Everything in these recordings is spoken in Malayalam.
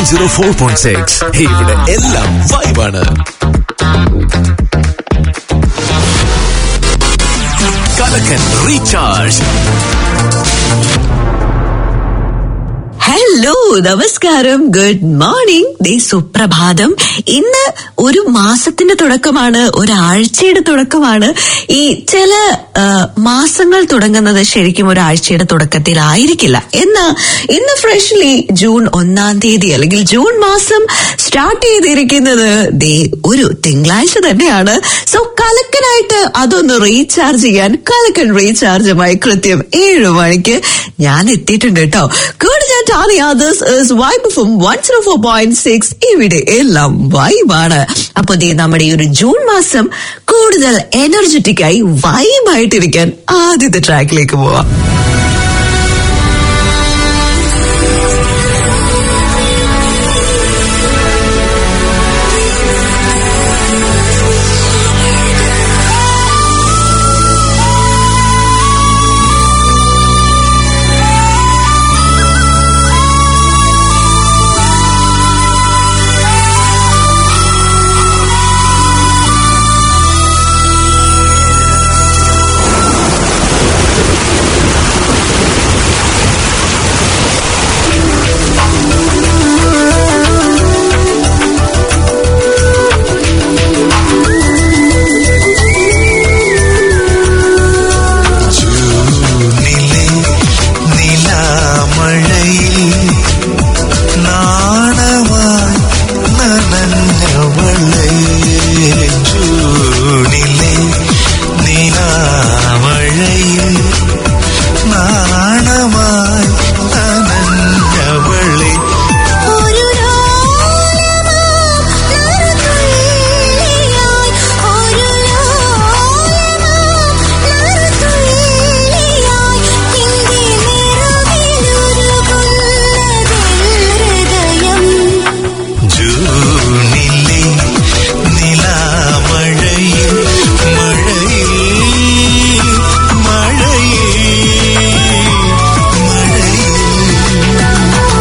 സീറോ ഫോർ പോയിന്റ് സിക്സ് ഇവിടെ എല്ലാം വൈബാണ് കലക്കൻ റീചാർജ് ഹലോ നമസ്കാരം ഗുഡ് മോർണിംഗ് ദേ സുപ്രഭാതം ഇന്ന് ഒരു മാസത്തിന്റെ തുടക്കമാണ് ഒരാഴ്ചയുടെ തുടക്കമാണ് ഈ ചില ആ, മാസങ്ങൾ തുടങ്ങുന്നത് ശരിക്കും ഒരാഴ്ചയുടെ തുടക്കത്തിലായിരിക്കില്ല എന്ന് ഇന്ന് ഫ്രഷ്ലി ജൂൺ ഒന്നാം തീയതി അല്ലെങ്കിൽ ജൂൺ മാസം സ്റ്റാർട്ട് ചെയ്തിരിക്കുന്നത് ദേ ഒരു തിങ്കളാഴ്ച തന്നെയാണ് സോ കലക്കനായിട്ട് അതൊന്ന് റീചാർജ് ചെയ്യാൻ കലക്കൻ റീചാർജുമായി കൃത്യം ഏഴു മണിക്ക് ഞാൻ എത്തിയിട്ടുണ്ട് കേട്ടോ കൂടുതൽ this vibe from one zero four point six ഇവിടെ എല്ലാം വൈബാണ് അപ്പൊ ദേ നമ്മുടെ ഈ ഒരു ജൂൺ മാസം കൂടുതൽ എനർജറ്റിക് ആയി വൈബായിട്ടിരിക്കാൻ ആദ്യത്തെ ട്രാക്കിലേക്ക് പോവാം ജൂണിലെ നിലാമഴയിൽ നാണമായി നനഞ്ഞവളെ ജൂണിലെ നിലാമഴയിൽ നാണമായി നനഞ്ഞവളെ ഒരു ജൂണിലെ നിലാമഴയിൽ മഴയിൽ മഴയിൽ മഴയിൽ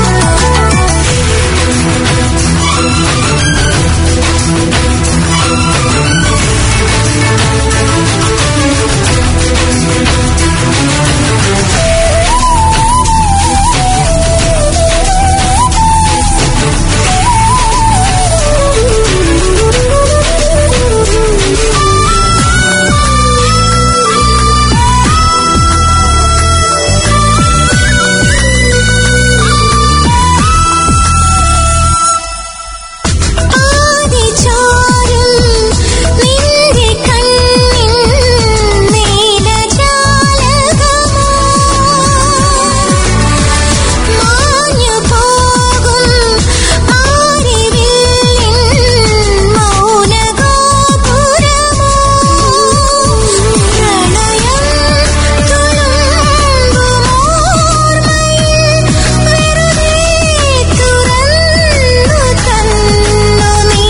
നിന്റെ കണ്ണിൽ നീലജാലകമോ മാഞ്ഞു പോകും ആരിവില്ലിൻ മൗനഗോപുരമോ പ്രണയം തുളുമ്പുമോർമ്മയിൽ വെറുതെ തുറന്നു തന്നു നീ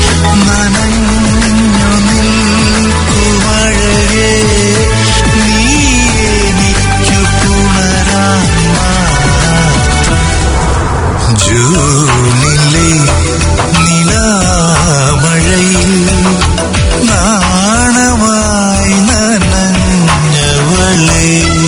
നനഞ്ഞു നിൽക്കുമഴകേ നീ എനിക്കു പുണരാൻ മാത്രം ജൂണിലെ നിലാമഴയിൽ നാണമായി നനഞ്ഞവളേ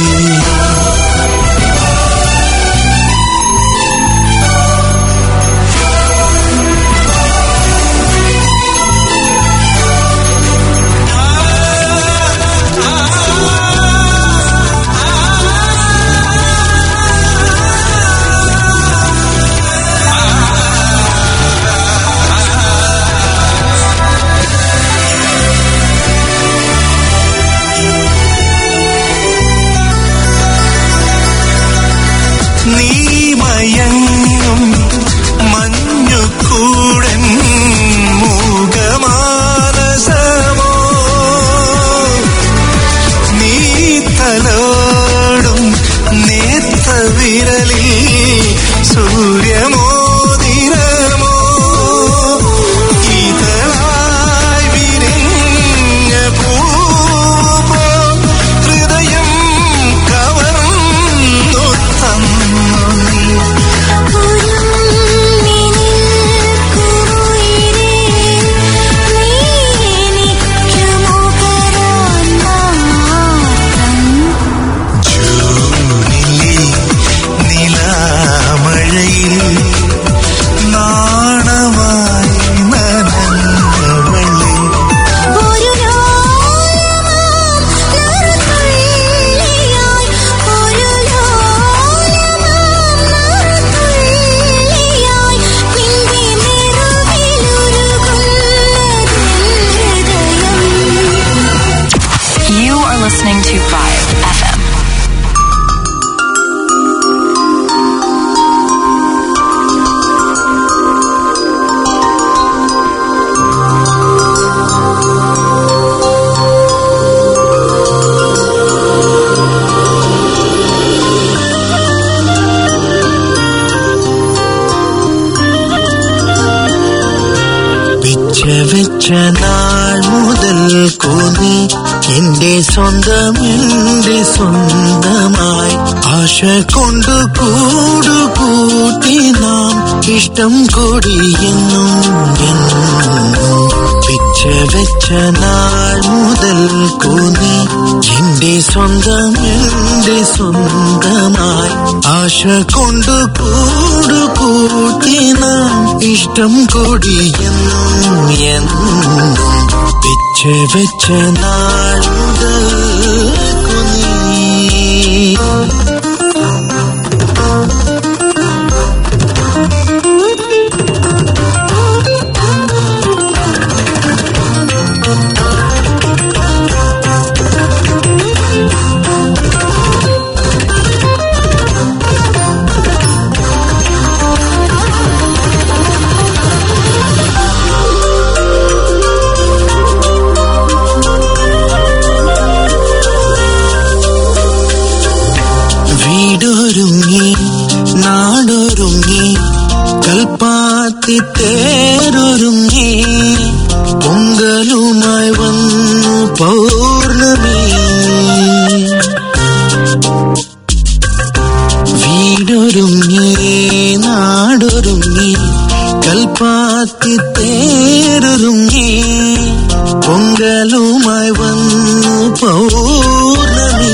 നീ മയങ്ങും മഞ്ഞുകൂടൻ മൂകമാനസമോ നീ തലോടും നേത്ത വിരലിൽ സൂര്യമോതിരമോ ഇതളായി വിരിഞ്ഞ പൂവോ ഹൃദയം കവർന്നു തന്നു നീ ഒരു മിനി വെച്ച നാൾ മുതൽ കൂന്നി എന്റെ സ്വന്തം എന്റെ സ്വന്തമായി ആശ കൊണ്ട് കൂടു കൂട്ടി നാം ഇഷ്ടം കൂടിയെന്നും എന്നും പിച്ച വെച്ച നാൾ മുതൽ കൂന്നി എന്റെ സ്വന്തം എന്റെ സ്വന്തമായി ആശ കൊണ്ട് കൂടു കൂട്ടി നാം ഇഷ്ടം കൂടിയെന്നും എന്നും പിച്ച വെച്ച നാൾ മുതൽ കുനി വീടൊരുങ്ങി നാടൊരുങ്ങി കൽപ്പാത്തി തേരൊരുങ്ങി പൊങ്കലുമായി വന്നു പൗർണമി വീടൊരുങ്ങി നാടൊരുങ്ങി കൽപ്പാത്തി തേരൊരുങ്ങി പൊങ്കലുമായി വന്നു പൗർണമി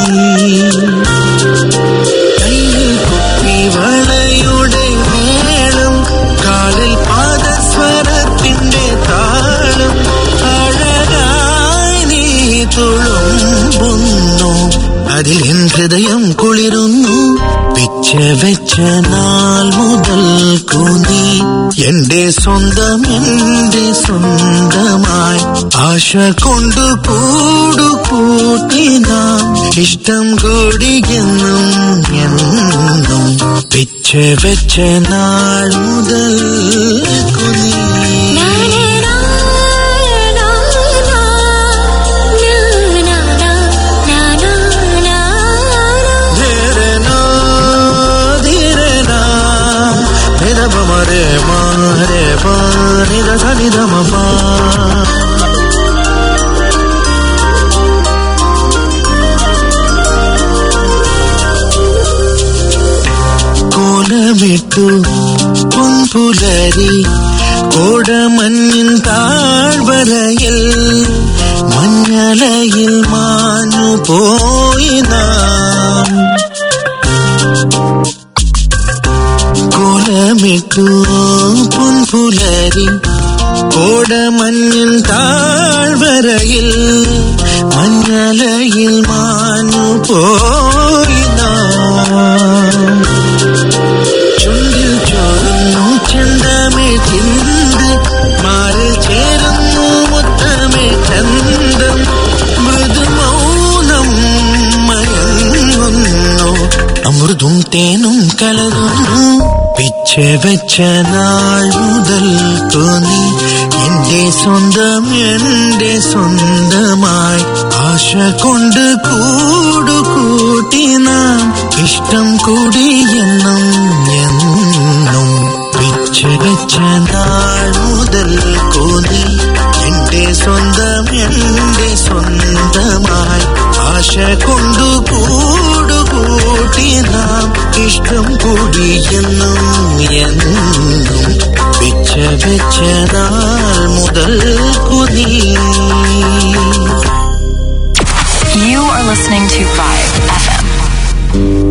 കയ്യിൽ കുപ്പിവളയുടെ മേളം കാലിൽ പാദസ്വരത്തിന്റെ താളം അഴകായി നീ തുളുമ്പുന്നു അതിൽ എൻ ഹൃദയം കുളിരുന്നു പിച്ച വെച്ച നാൾ മുതൽ കൂന്നി എന്റെ സ്വന്തം എന്റെ സ്വന്തമായി ആശ കൊണ്ട് കൂടു കൂട്ടി നാം ഇഷ്ടം കൂടിയെന്നും എന്നും പിച്ച വെച്ച നാൾ മുതൽ കുനി ധീരനാ, ധീരനാ, നിധപ മരെ മാരെ പാ, നിധ സ നിധ മ പാ. കോലമിട്ടു പൊൻപുലരി കോടമഞ്ഞിൻ താഴ്വരയിൽ മഞ്ഞലയിൽ മാഞ്ഞു പോയി നാം കോലമിട്ടു പൊൻപുലരി കോടമഞ്ഞിൻ താഴ്വരയിൽ മഞ്ഞലയിൽ മാഞ്ഞു പോയി നാം ചുണ്ടിൽ ചോറുന്നു ചെന്തമേ ചിന്ത് മാറിൽ ചേരുന്നു മുത്തമേ ചന്തം മൃദുമൗനം മയങ്ങുന്നു അമൃതും തേനും കലരുന്നു പിച്ച വെച്ച നാൾ മുതൽ തോന്നി എന്റെ സ്വന്തം എന്റെ സ്വന്തമായി ആശ കൊണ്ട് കൂടു കൂട്ടി നാം ഇഷ്ടം കൂടിയെന്നും എന്നും പിച്ച വെച്ച നാൾ മുതൽ തോന്നി എന്റെ സ്വന്തം എന്റെ സ്വന്തമായി ആശ കൊണ്ടു കൂടു കൂട്ടി നാം ഇഷ്ടം കൂടിയെന്നും എന്നും പിച്ച വെച്ച നാൾ മുതൽ കുനി You are listening to Vibe FM.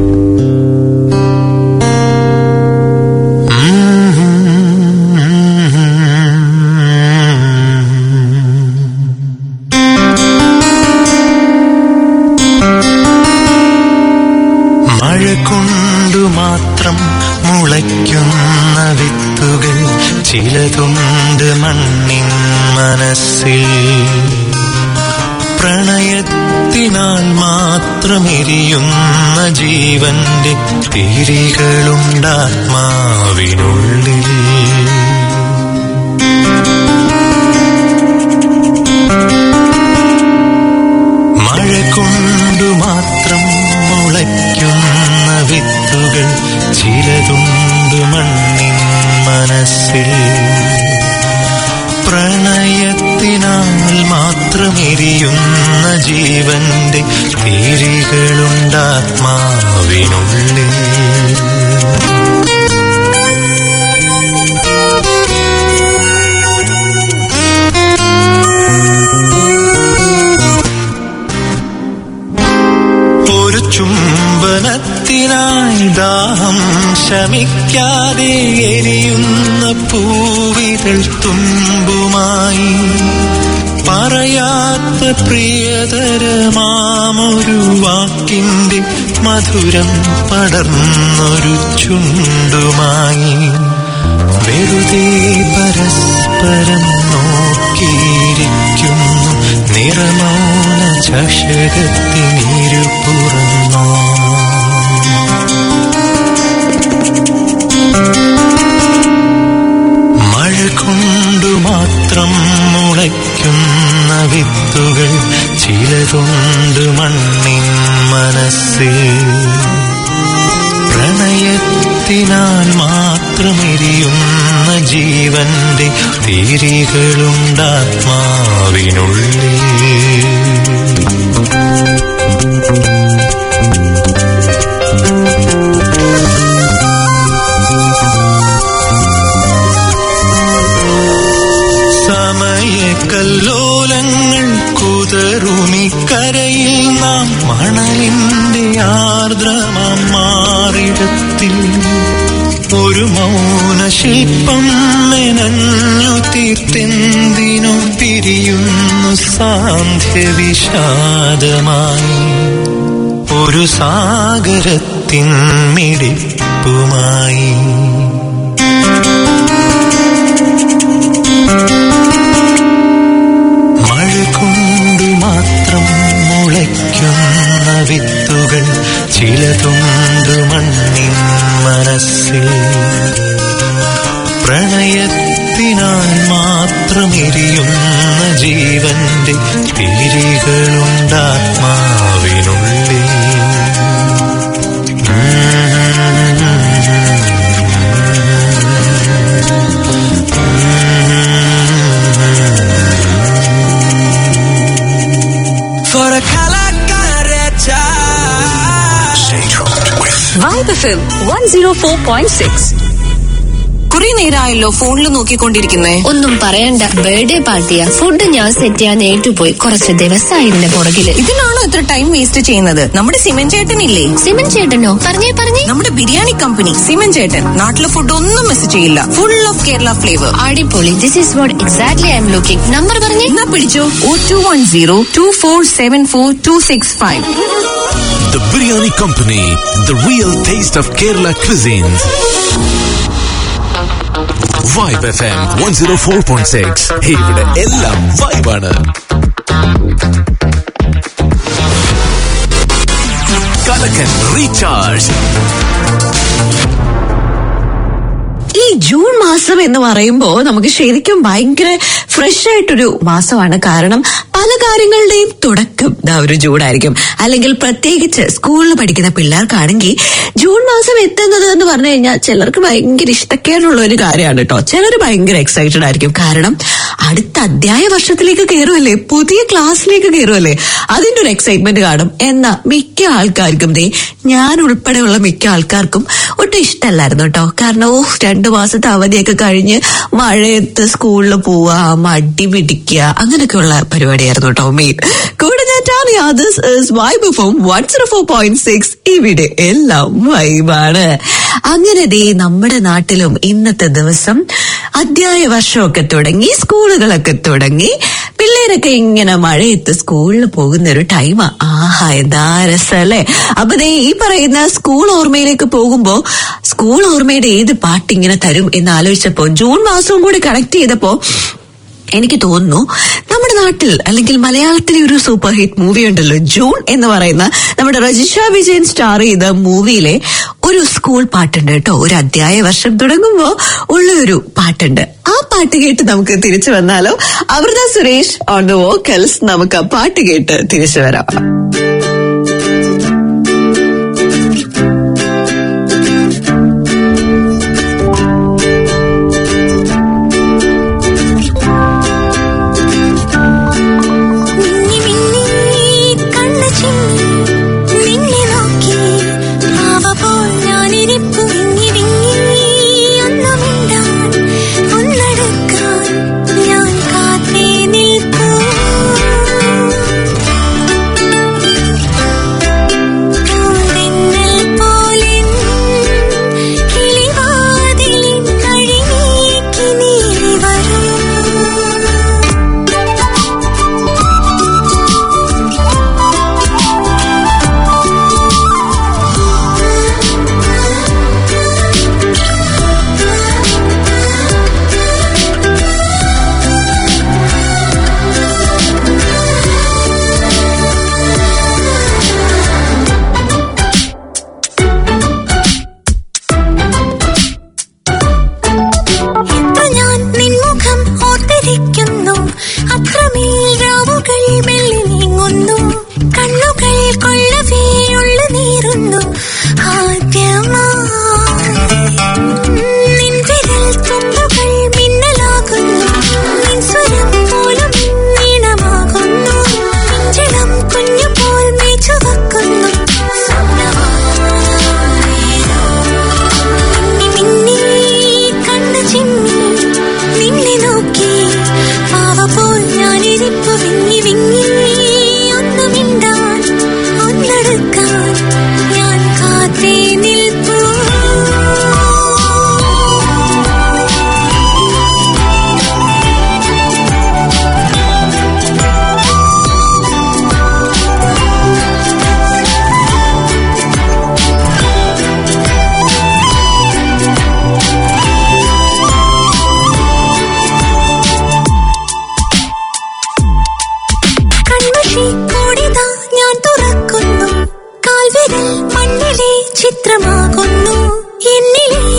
മഴ കൊണ്ടു മാത്രം മുളയ്ക്കുന്ന വിത്തുകൾ ചിലതുണ്ട് മണ്ണിൻ മനസ്സിൽ പ്രണയത്തിനാൽ മാത്രം എരിയുന്ന ജീവന്റെ തിരികളുണ്ടാത്മാവിനുള്ളിൽ മഴ കൊണ്ടു മാത്രം മുളയ്ക്കുന്ന വിത്തുകൾ ചിലതുണ്ട് മണ്ണിൻ മനസ്സിൽ പ്രണയത്തിനാൽ മാത്രമെരിയുന്ന ജീവന്റെ തിരികളുണ്ടാത്മാവിനുള്ളിൽ ഒരു ചുംബനത്തിനായി ദാഹം ശമിക്കാതെ എരിയുന്ന പൂവിരൽ തുമ്പുമായി പറയാത്ത പ്രിയതരമാമൊരു വാക്കിന്റെ മധുരം പടർന്നൊരു ചുണ്ടുമായി വെറുതെ പരസ്പരം നോക്കിയിരിക്കുന്നു നിറമൗന ചഷകത്തിനിരുപുറന്നോ മഴ കൊണ്ടു മാത്രം മുളയ്ക്കുന്ന വിത്തുകൾ ചിലതുണ്ട് മണ്ണിൻ മനസ്സിൽ പ്രണയത്തിനാൽ മാത്രമെരിയുന്ന ജീവന്റെ തിരികളുണ്ടാത്മാവിനുള്ളിൽ സമയക്കല്ലോലങ്ങൾ കുതറുമിക്കരയിൽ നാം മണലിന്റെ ആർദ്രമാം മാറിടത്തിൽ ഒരു മൗന ശില്പം മെനഞ്ഞു തീർത്തെന്തിനു പിരിയുന്നു സാന്ധ്യ വിഷാദമായി ഒരു സാഗരത്തിൻ മിടിപ്പുമായി മഴ കൊണ്ടു മാത്രം മുളയ്ക്കുന്ന വിത്തുകൾ ചിലതുണ്ട് മണ്ണിൻ മനസ്സിൽ പ്രണയത്തിനാൽ മാത്രം എരിയുന്ന ജീവന്റെ തിരികളുണ്ടാത്മാവിനുള്ളിൽ For a kalakareta. Vibe FM 104.6 കുറെ നേരമായല്ലോ ഫോണിൽ നോക്കിക്കൊണ്ടിരിക്കുന്നേ ഒന്നും പറയണ്ട ബർത്ത്ഡേ പാർട്ടിയാ ഫുഡ് ഞാൻ സെറ്റ് ചെയ്യാൻ ഏറ്റുപോയി കുറച്ച് ദിവസമായി ഇതിന്റെ പുറകില് ഇതിനാണോ ഇത്ര ടൈം വേസ്റ്റ് ചെയ്യുന്നത് നമ്മുടെ സിമൻ ചേട്ടനില്ലേ സിമൻ ചേട്ടനോ പറഞ്ഞേ പറഞ്ഞേ നമ്മുടെ ബിരിയാണി കമ്പനി സിമൻ ചേട്ടൻ നാട്ടിലെ ഫുഡ് ഒന്നും മിസ് ചെയ്യില്ല ഫുൾ ഓഫ് കേരള ഫ്ലേവർ അടിപൊളി this is what exactly I'm looking number പറഞ്ഞേ എന്നാ പിടിച്ചോ oh two one zero two four seven four two six five The Biryani Company, the real taste of Kerala cuisine. Vibe FM 104.6. ഇവിടെ എല്ലാം വൈബാണ് കലക്കൻ റീചാർജ് ഈ ജൂൺ മാസം എന്ന് പറയുമ്പോ നമുക്ക് ശരിക്കും ഭയങ്കര ഫ്രഷ് ആയിട്ടൊരു മാസമാണ് കാരണം പല കാര്യങ്ങളുടെയും തുടക്കം ദാ ഒരു ജൂണായിരിക്കും അല്ലെങ്കിൽ പ്രത്യേകിച്ച് സ്കൂളിൽ പഠിക്കുന്ന പിള്ളേർക്കാണെങ്കിൽ ജൂൺ മാസം എത്തുന്നത് എന്ന് പറഞ്ഞു കഴിഞ്ഞാൽ ചിലർക്ക് ഭയങ്കര ഇഷ്ടക്കേടുള്ള ഒരു കാര്യമാണ് കേട്ടോ ചിലർ ഭയങ്കര എക്സൈറ്റഡ് ആയിരിക്കും കാരണം അടുത്ത അധ്യായ വർഷത്തിലേക്ക് കയറുമല്ലേ പുതിയ ക്ലാസ്സിലേക്ക് കയറുമല്ലേ അതിന്റെ ഒരു എക്സൈറ്റ്മെന്റ് കാണും എന്നാ മിക്ക ആൾക്കാർക്കും ദേ ഞാൻ ഉൾപ്പെടെയുള്ള മിക്ക ആൾക്കാർക്കും ഒട്ടും ഇഷ്ടമല്ലായിരുന്നു കേട്ടോ കാരണം ഓ രണ്ടു മാസത്തെ അവധിയൊക്കെ കഴിഞ്ഞ് മഴയത്ത് സ്കൂളിൽ പോവുക മടി പിടിക്കുക അങ്ങനെയൊക്കെയുള്ള പരിപാടിയായിരുന്നു കേട്ടോ മെയിൻ കൂടെ ഞാൻ Tania this is vibe form one zero four point six ഇവിടെ എല്ലാം വൈബാണ് അങ്ങനെ ദേ നമ്മുടെ നാട്ടിലും ഇന്നത്തെ ദിവസം അധ്യായ വർഷമൊക്കെ തുടങ്ങി സ്കൂളുകളൊക്കെ തുടങ്ങി പിള്ളേരൊക്കെ ഇങ്ങനെ മഴയത്ത് സ്കൂളിൽ പോകുന്ന ഒരു ടൈമാ ആഹാ എന്താ രസല്ലേ അപ്പൊ ദേ ഈ പറയുന്ന സ്കൂൾ ഓർമ്മയിലേക്ക് പോകുമ്പോ സ്കൂൾ ഓർമ്മയുടെ ഏത് പാട്ട് ഇങ്ങനെ തരും എന്ന് ആലോചിച്ചപ്പോ ജൂൺ മാസവും കൂടി കണക്ട് ചെയ്തപ്പോ എനിക്ക് തോന്നുന്നു നമ്മുടെ നാട്ടിൽ അല്ലെങ്കിൽ മലയാളത്തിലെ ഒരു സൂപ്പർ ഹിറ്റ് മൂവി ഉണ്ടല്ലോ ജൂൺ എന്ന് പറയുന്ന നമ്മുടെ രജിഷ വിജയൻ സ്റ്റാർ ചെയ്ത മൂവിയിലെ ഒരു സ്കൂൾ പാട്ടുണ്ട് കേട്ടോ ഒരു അധ്യായ വർഷം തുടങ്ങുമ്പോ ഉള്ള ഒരു പാട്ടുണ്ട് ആ പാട്ട് കേട്ട് നമുക്ക് തിരിച്ചു വന്നാലോ Amrutha Suresh on the vocals നമുക്ക് ആ പാട്ട് കേട്ട് തിരിച്ചു വരാം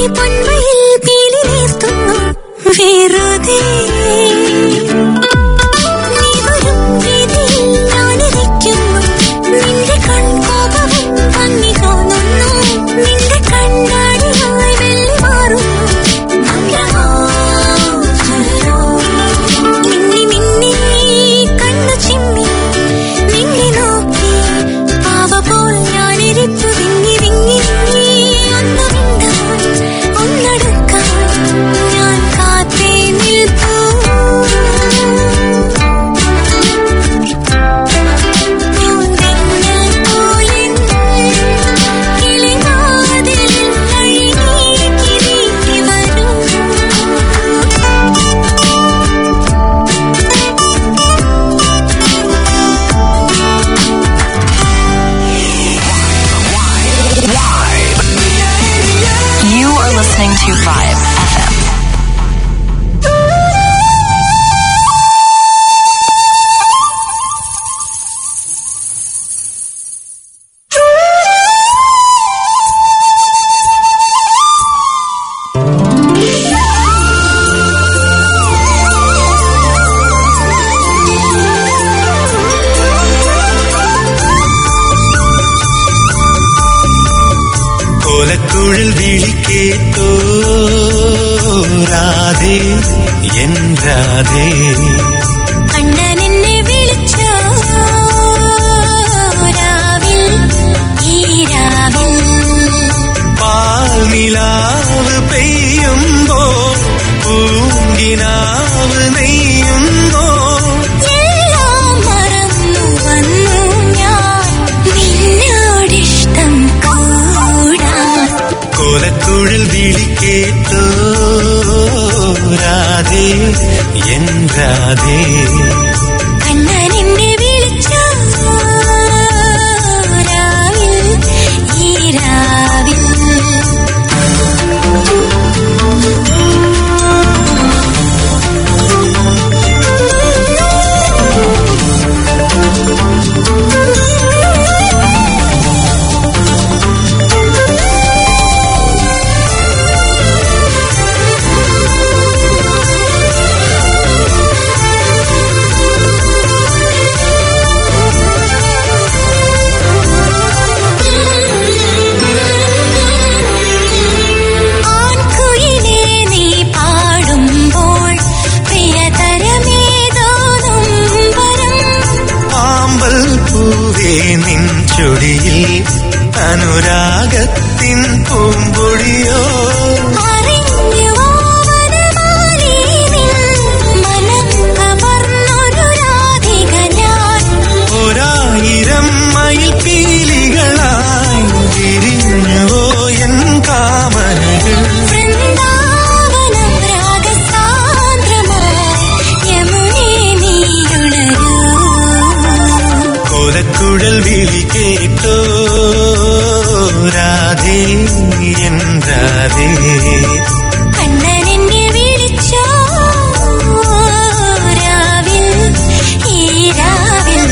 പൊന്മയിൽ പീലി നീർത്തുന്നു വെറുതെ നീ വരും വീതിയിൽ ഞാനിരിക്കുന്നു നിന്റെ കൺകോപവും ഭംഗി തോന്നുന്നു നിന്റെ കണ്ണാടിയായി വെള്ളി മാറുന്നു മംഗളമോ ചൊല്ലോ മിന്നി മിന്നി കണ്ണു ചിമ്മി നിന്നെ നോക്കി പാവ പോൽ ഞാനിരിപ്പു വിങ്ങി വിങ്ങി ഒന്ന് മിണ്ടാൻ ഒന്നടുക്കാൻ ഞാൻ കാത്തേ നിൽപ്പൂ ഞാൻ പോലെ കിളിവാതിലിൽ അഴിനീക്കി നീക്കി വരൂ You are listening to Vibe FM. കോലക്കുഴൽ വിളിക്കേട്ടോ രാധേ എൻ രാധേ കണ്ണൻ എന്നെ വിളിച്ചോ രാവിൽ ഈ രാവിൽ പാൽനിലാവ് പെയ്യുമ്പോ പൂങ്കിനാവ് നെയ്യുമ്പോ എല്ലാം മറന്നു വന്നു ഞാൻ നിന്നോടിഷ്ടം കൂടാൻ കോലക്കുഴൽ വിളിക്കേട്ടോ രാധേ എൻ രാധേ കണ്ണൻ എന്നെ വിളിച്ചോ രാവിൽ ഈ രാവിൽ ആൺകുയിലേ നീ പാടുമ്പോൾ പ്രിയതരമേതോ നൊമ്പരം ആമ്പൽ പൂവേ നിൻ ചൊടിയിൽ അനുരാഗത്തിൻ പൂമ്പൊടിയോ അറിഞ്ഞുവോ വനമാലി നിൻ മനം കവർന്നൊരു രാധിക ഞാൻ ഒരായിരം മയിൽ പീലികളായി വിരിഞ്ഞുവോ എൻ കാമനകൾ വൃന്ദാവനം രാഗസാന്ദ്രമായി യമുനേ നീയുണരൂ കോലക്കുഴൽ വിളി കേട്ടോ രാധേ എൻ രാധേ കണ്ണൻ എന്നെ വിളിച്ചോ രാവിൽ ഈ രാവിൽ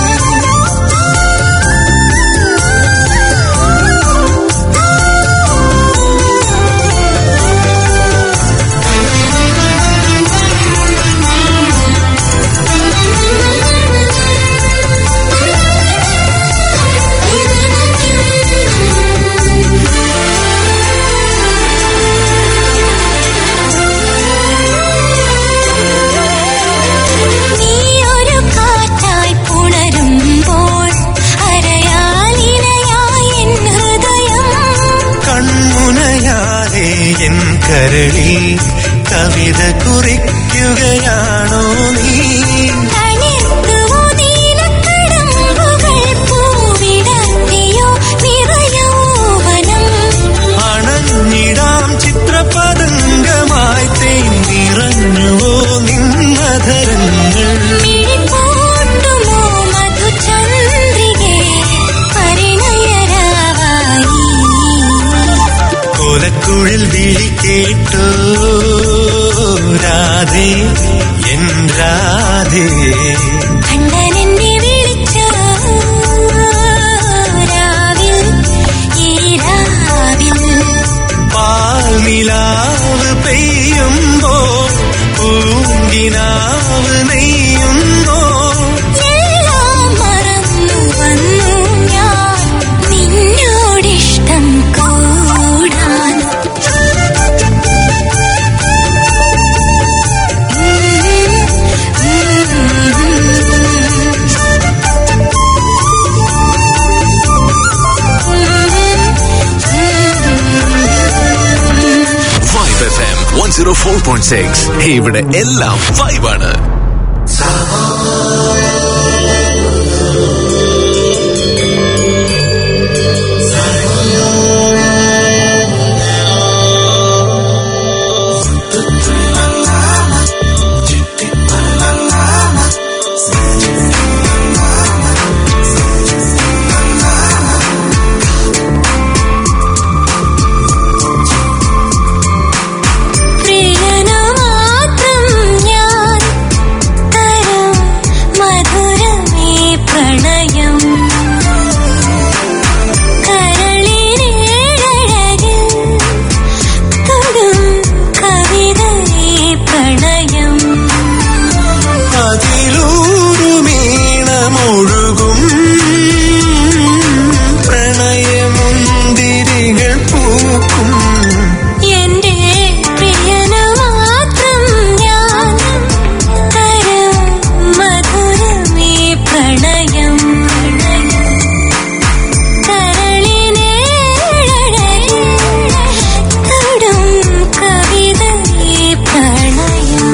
നീ ഒരു കാറ്റായി പുണരുമ്പോൾ അരയാലിനയായി എൻ ഹൃദയം കൺമുനയാലേ എൻ കരളിൽ കവിത കുറിക്കുകയാണോ നീ തളിർത്തുവോ നീലക്കടമ്പുകൾ പൂവിടർത്തിയോ നിറയൗവനം അണഞ്ഞിടാം ചിത്രപതംഗമായി തേൻ നിറഞ്ഞുവോ നിന്നധരങ്ങൾ മിഴിപ്പൂണ്ടുമോ മധുചന്ദ്രികേ പരിണയരാവായി കോലക്കുഴൽ വിളി കേട്ടോ രാധേ എൻ രാധേ കണ്ണൻ എന്നെ വിളിച്ചോ രാവിൽ ഈ രാവിൽ പാൽ നിലാവ് പെയ്യുമ്പോ പൂങ്കിനാവ് നെയ്യുന്നോ എല്ലാം മറന്നു വന്നു ഞാൻ നിന്നോടിഷ്ടം കൂടാൻ vibe F M one zero four point six ഇവിടെ എല്ലാം വൈബാണ് പ്രിയനു മാത്രം ഞാൻ തരും മധുരമേ പ്രണയം കരളിനേഴഴകിൽ തൊടും കവിതയേ പ്രണയം അതിലൂറുമീണമൊഴുകും പ്രണയമുന്തിരികൾ പൂക്കും എന്റെ പ്രിയനു മാത്രം ഞാൻ തരും മധുരമേ പ്രണയം കരളിനേഴഴകിൽ തൊടും കവിതയേ പ്രണയം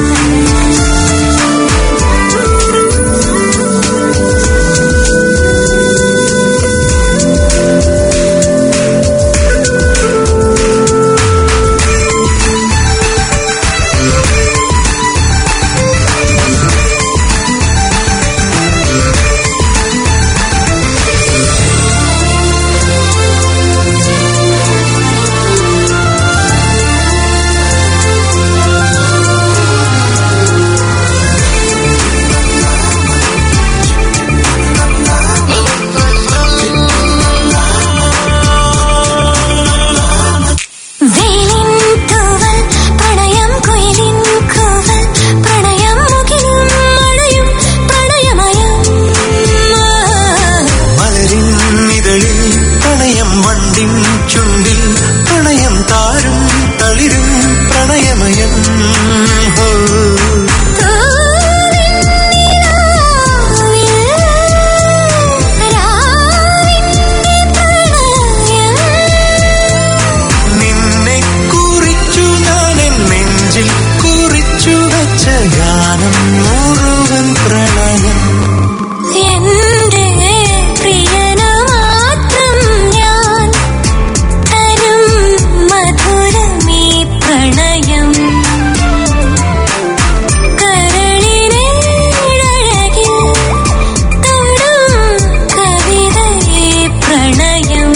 വെയിലിൻ തൂവൽ പ്രണയം കുയിലിൻ കൂവൽ പ്രണയം മുകിലും മഴയും പ്രണയമയം മലരിൻ ഇതളിൽ പ്രണയം വണ്ടിൻ ചുണ്ടിൽ പ്രണയം താരും തളിരും പ്രണയമയം ഹോ. നിന്നെ കുറിച്ചു ഞാൻ എൻ നെഞ്ചിൽ കുറിച്ചു വെച്ച ഗാനം മുഴുവൻ പ്രണയം എന്റെ പ്രിയനു മാത്രം ഞാൻ തരും മധുരമേ പ്രണയം കരളിനേഴഴകിൽ തൊടും കവിതയേ പ്രണയം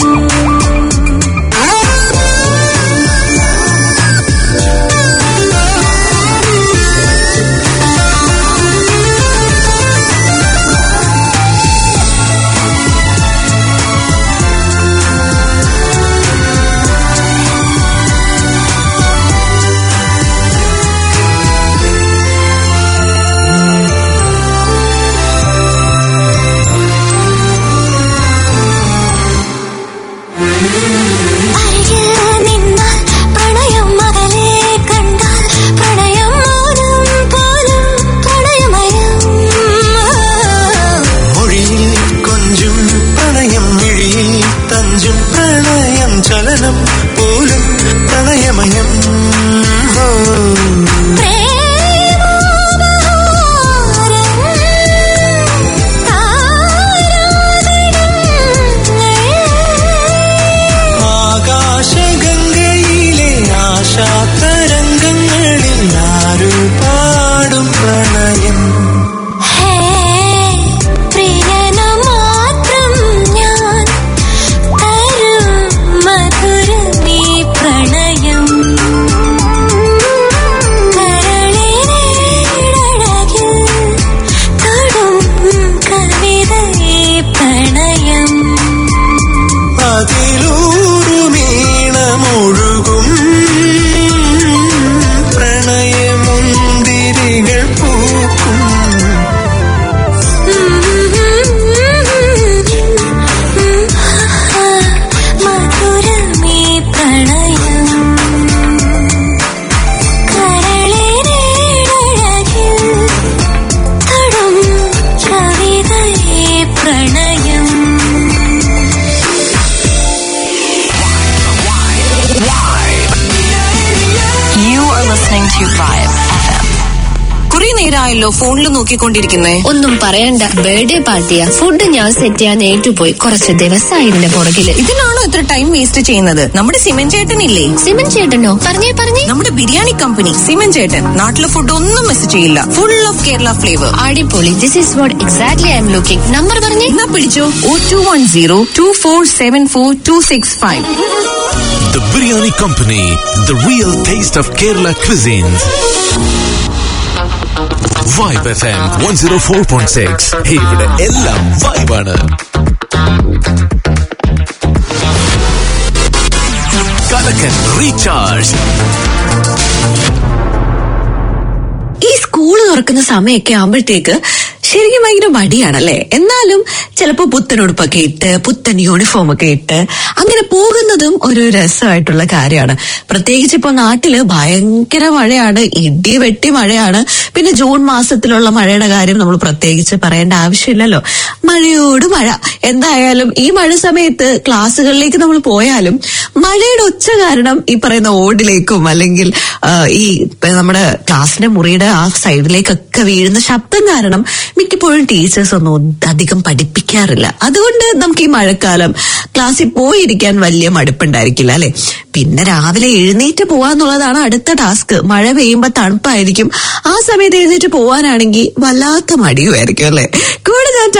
അരികിൽ നിന്നാൽ പ്രണയം അകലെ കണ്ടാൽ പ്രണയം മൗനം പോലും പ്രണയമയം മൊഴിയിൽ കൊഞ്ചും പ്രണയം മിഴിയിൽ തഞ്ചും പ്രണയം ചലനം പോലും പ്രണയമയം ഹോ. ആകാശഗംഗയിലെ ആശാതരംഗങ്ങളിൽ ആരു പാടും പ്രണയം പ്രിയനു മാത്രം ഞാൻ തരും മധുരമേ പ്രണയം കുറെ നേരമായല്ലോ ഫോണിൽ നോക്കിക്കൊണ്ടിരിക്കുന്നേ ഒന്നും പറയണ്ട ബർത്ത്ഡേ പാർട്ടിയാ ഫുഡ് ഞാൻ സെറ്റ് ചെയ്യാൻ ഏറ്റുപോയി കുറച്ച് ദിവസമായി ഇതിന്റെ പുറകില് ഇതിനാണോ ഇത്ര ടൈം വേസ്റ്റ് ചെയ്യുന്നത് നമ്മുടെ സിമൻ ചേട്ടനില്ലേ സിമൻ ചേട്ടനോ പറഞ്ഞേ പറഞ്ഞേ നമ്മുടെ ബിരിയാണി കമ്പനി സിമൻ ചേട്ടൻ നാട്ടിലെ ഫുഡ് ഒന്നും മിസ് ചെയ്യില്ല ഫുൾ ഓഫ് കേരള ഫ്ലേവർ അടിപൊളി this is what exactly I'm looking number പറഞ്ഞേ എന്നാ പിടിച്ചോ oh two one zero two four seven four two six five The Biryani Company, the real taste of Kerala cuisines. Vibe FM 104.6. ഇവിടെ എല്ലാം വൈബാണ് കലക്കൻ റീചാർജ് ഈ സ്കൂൾ തുറക്കുന്ന സമയമൊക്കെ ആകുമ്പോഴത്തേക്ക് ശരിക്കും ഭയങ്കര മടിയാണല്ലേ എന്നാലും ചിലപ്പോ പുത്തൻ ഉടുപ്പൊക്കെ ഇട്ട് പുത്തൻ യൂണിഫോം ഒക്കെ ഇട്ട് അങ്ങനെ പോകുന്നതും ഒരു രസമായിട്ടുള്ള കാര്യമാണ് പ്രത്യേകിച്ച് ഇപ്പൊ നാട്ടില് ഭയങ്കര മഴയാണ് ഇടി വെട്ടി മഴയാണ് പിന്നെ ജൂൺ മാസത്തിലുള്ള മഴയുടെ കാര്യം നമ്മൾ പ്രത്യേകിച്ച് പറയേണ്ട ആവശ്യമില്ലല്ലോ മഴയോട് മഴ എന്തായാലും ഈ മഴ സമയത്ത് ക്ലാസ്സുകളിലേക്ക് നമ്മൾ പോയാലും മഴയുടെ ഒച്ച കാരണം ഈ പറയുന്ന ഓടിലേക്കും അല്ലെങ്കിൽ ആ, ഈ ഇപ്പൊ നമ്മുടെ ക്ലാസ്സിന്റെ മുറിയുടെ ആ സൈഡിലേക്കൊക്കെ വീഴുന്ന ശബ്ദം കാരണം മിക്കപ്പോഴും ടീച്ചേഴ്സ് ഒന്നും അധികം പഠിപ്പിക്കാറില്ല അതുകൊണ്ട് നമുക്ക് ഈ മഴക്കാലം ക്ലാസ്സിൽ പോയിരിക്കാൻ വലിയ മടുപ്പുണ്ടായിരിക്കില്ല അല്ലെ പിന്നെ രാവിലെ എഴുന്നേറ്റ് പോവാന്നുള്ളതാണ് അടുത്ത ടാസ്ക് മഴ പെയ്യുമ്പോ തണുപ്പായിരിക്കും ആ സമയത്ത് എഴുന്നേറ്റ് പോവാനാണെങ്കിൽ വല്ലാത്ത മടിയുമായിരിക്കും അല്ലെ കൂടെ ഞാൻ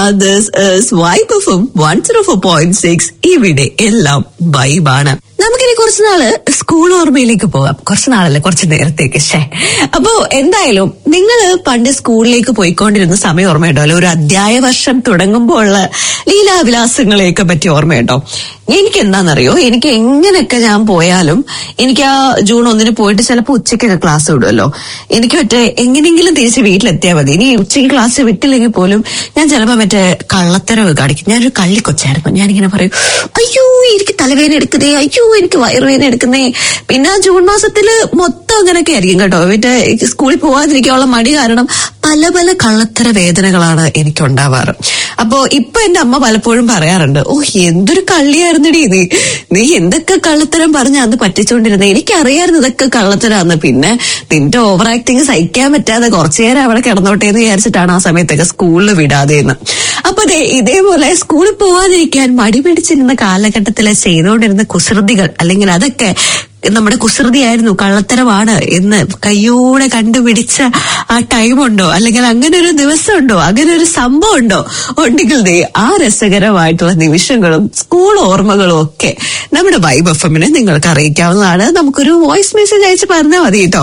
വൈബും one zero four point six ഇവിടെ എല്ലാം വൈബാണ് നമുക്കിനി കുറച്ച് നാള് സ്കൂൾ ഓർമ്മയിലേക്ക് പോകാം കുറച്ച് നാളല്ലേ കുറച്ച് നേരത്തേക്ക് ശേ അപ്പോ എന്തായാലും നിങ്ങൾ പണ്ട് സ്കൂളിലേക്ക് പോയിക്കൊണ്ടിരുന്ന സമയം ഓർമ്മയുണ്ടോ അല്ലെ ഒരു അധ്യായ വർഷം തുടങ്ങുമ്പോൾ ഉള്ള ലീലാവിലാസങ്ങളെയൊക്കെ പറ്റി ഓർമ്മയുണ്ടോ എനിക്ക് എന്താണെന്നറിയോ എനിക്ക് എങ്ങനെയൊക്കെ ഞാൻ പോയാലും എനിക്ക് ആ ജൂൺ ഒന്നിന് പോയിട്ട് ചിലപ്പോൾ ഉച്ചയ്ക്കൊക്കെ ക്ലാസ് വിടുമല്ലോ എനിക്ക് മറ്റേ എങ്ങനെയെങ്കിലും തിരിച്ച് വീട്ടിലെത്തിയാൽ മതി ഇനി ഉച്ചയ്ക്ക് ക്ലാസ് വിട്ടില്ലെങ്കിൽ പോലും ഞാൻ ചിലപ്പോൾ മറ്റേ കള്ളത്തരവ് കാണിക്കും ഞാനൊരു കള്ളിക്കൊച്ചായിരുന്നു ഞാനിങ്ങനെ പറയും അയ്യോ എനിക്ക് തലവേദന എടുക്കുന്നേ അയ്യോ എനിക്ക് വയറുവേദന എടുക്കുന്നേ പിന്നെ ആ ജൂൺ മാസത്തില് മൊത്തം അങ്ങനെയൊക്കെ ആയിരിക്കും കേട്ടോ മറ്റേ സ്കൂളിൽ പോവാതിരിക്കാനുള്ള മടി കാരണം പല പല കള്ളത്തര വേദനകളാണ് എനിക്ക് ഉണ്ടാവാറ് അപ്പോ ഇപ്പൊ എന്റെ അമ്മ പലപ്പോഴും പറയാറുണ്ട് ഓ എന്തൊരു കള്ളിയായിരുന്നടി നീ നീ എന്തൊക്കെ കള്ളത്തരം പറഞ്ഞ അന്ന് പറ്റിച്ചോണ്ടിരുന്നത് എനിക്കറിയായിരുന്നു ഇതൊക്കെ കള്ളത്തരാന്ന് പിന്നെ നിന്റെ ഓവർ ആക്ടിങ് സഹിക്കാൻ പറ്റാതെ കുറച്ചു നേരം അവിടെ കിടന്നോട്ടെ എന്ന് വിചാരിച്ചിട്ടാണ് ആ സമയത്തൊക്കെ സ്കൂളിൽ വിടാതെന്ന് അപ്പൊ ദേ ഇതേപോലെ സ്കൂളിൽ പോവാതിരിക്കാൻ മടി പിടിച്ചിരുന്ന കാലഘട്ടത്തിലെ ചെയ്തുകൊണ്ടിരുന്ന കുസൃതികൾ അല്ലെങ്കിൽ അതൊക്കെ നമ്മുടെ കുസൃതിയായിരുന്നു കള്ളത്തരമാണ് എന്ന് കയ്യോടെ കണ്ടുപിടിച്ച ആ ടൈമുണ്ടോ അല്ലെങ്കിൽ അങ്ങനെ ഒരു ദിവസം ഉണ്ടോ അങ്ങനെ ഒരു സംഭവം ഉണ്ടോ ഉണ്ടെങ്കിൽ ദേ ആ രസകരമായിട്ടുള്ള നിമിഷങ്ങളും സ്കൂൾ ഓർമ്മകളും ഒക്കെ നമ്മുടെ വൈബ് എഫ് എമ്മിനെ നിങ്ങൾക്ക് അറിയിക്കാവുന്നതാണ് നമുക്കൊരു വോയിസ് മെസ്സേജ് അയച്ച് പറഞ്ഞാൽ മതി കേട്ടോ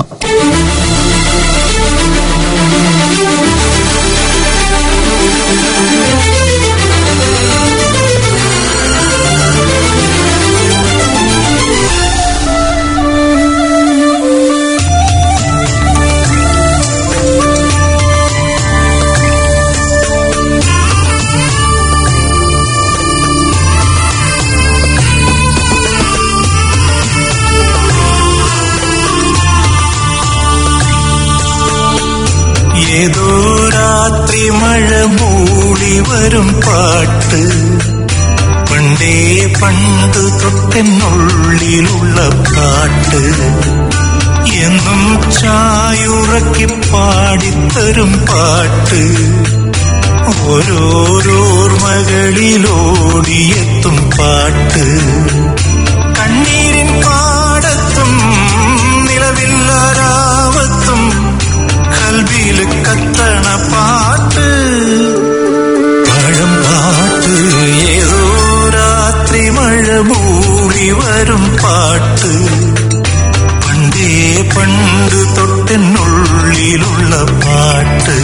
ഏതോ രാത്രി മഴ മൂടി വരും പാട്ട് പണ്ടേ പണ്ട് തൊട്ടെന്നുള്ളിലുള്ള പാട്ട് എന്നും ചായുറക്കി പാടിത്തരും പാട്ട് ഓരോരോർമകളിലോടിയെത്തും പാട്ട് കണ്ണീരിൻ പാടത്തും നിലവില്ലാരാവത്തും കൽവിയിൽ കത്തണ പാട്ട് പഴം പാട്ട് ഏതോ രാത്രി മഴ മൂടി വരും പാട്ട് പണ്ടേ പണ്ട് തൊട്ടെന്നുള്ളിലുള്ള പാട്ട്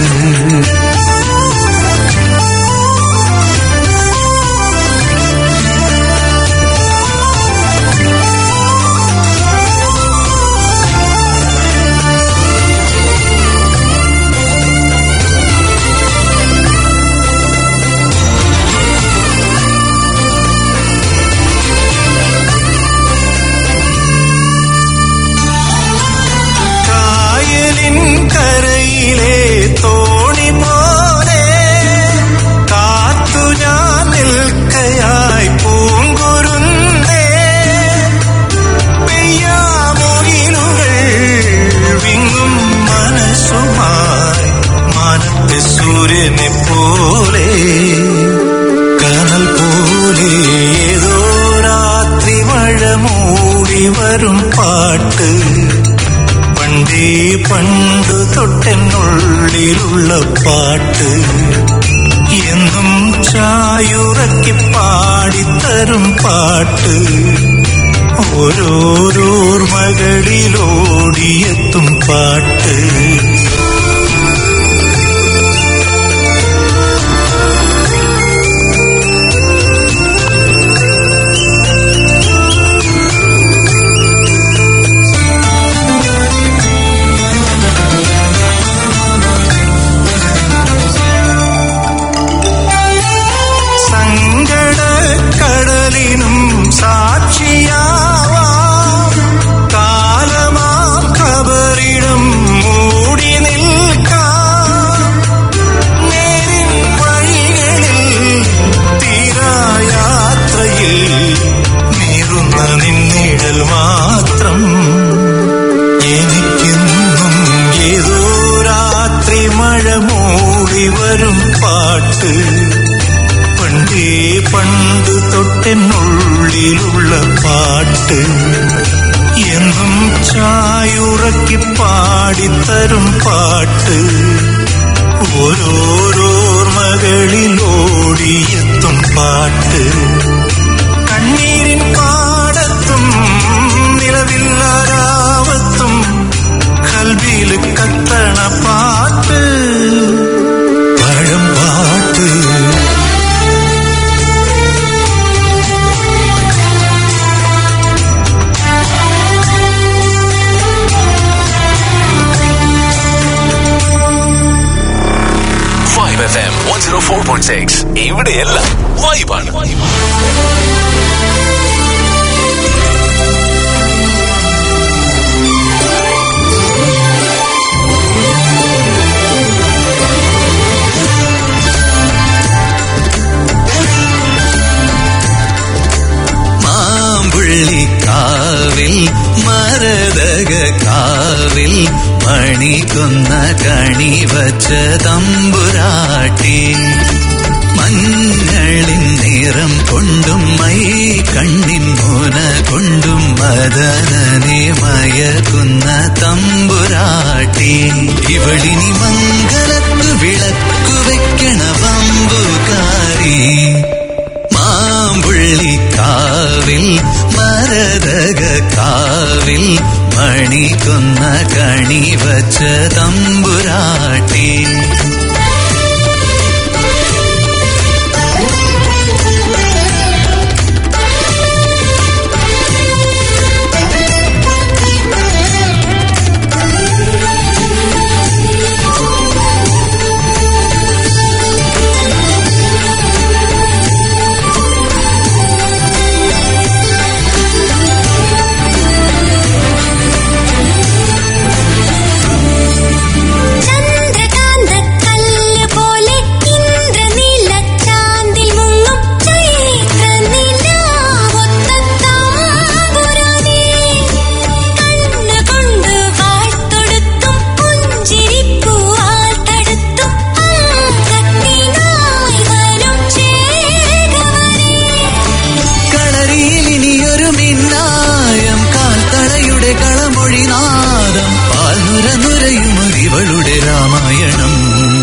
കായലിൻ കരയിലെ തോണി പോ പാട്ട് പണ്ടേ പണ്ട് തൊട്ടെന്നുള്ളിലുള്ള പാട്ട് എന്നും ചായുറക്കി പാടിത്തരും പാട്ട് ഓരോരോർമകളിലോടിയെത്തും പാട്ട് സങ്കടക്കടലിനും സാക്ഷിയാവാം കാലമാം ഖബറിടം മൂടി നിൽക്കാം നേരിൻ വഴികളിൽ തീരായാത്രയിൽ നീറുന്ന നിന്നിടൽ മാത്രം എനിക്കെന്നും ഏതോ രാത്രി മഴ മൂടി വരും പാട്ട് പണ്ടേ പണ്ട് തൊട്ടെന്നുള്ളിലുള്ള പാട്ട് എന്നും ചായുറക്കി പാടിത്തരും പാട്ട് ഓരോരോർമകളിലോടിയെത്തും പാട്ട് കണ്ണീരിൻ പാടത്തും നിലവില്ലാരാവത്തും കൽവിയിൽ കത്തണ പാട്ട് പഴം പാട്ട് vibe F M one zero four point six ഇവിടെയെല്ലാം വൈബാണ് മാമ്പുള്ളിക്കാവിൽ മരതക കാവിൽ മണിക്കുന്ന കണി വച്ച തമ്പുരാട്ടി മഞ്ഞളിൻ നിറം കൊണ്ടും മൈ കണ്ണിൻ മോന കൊണ്ടും മദനനെ മയക്കുന്ന തമ്പുരാട്ടി ഇവളിനി മംഗലത്തു വിളക്കു വെക്കണ വമ്പുകാരി മാമ്പുള്ളിക്കാവിൽ മരതക കാവിൽ മണിക്കൊന്ന കണി വച്ച തമ്പുരാട്ടി ചന്ദ്രകാന്ത കല്ല് പോലെ ഇന്ദ്രനീലച്ചാന്തിൽ മുങ്ങും ചൈത്ര നിലാവൊത്ത താമ്പുരാനേ കണ്ണുകൊണ്ട് വാഴ്ത്തൊടുത്തും പുഞ്ചിരിപ്പൂവാൽ തടുത്തും അങ്കത്തിനായി വരും ചേരകവനേ കളരിയിൽ ഇനിയൊരു മിന്നായം കാൽത്തടയുടെ കളമൊഴി നാദം പാൽനുര നുരയുമൊരിവളുടെ രാമായണം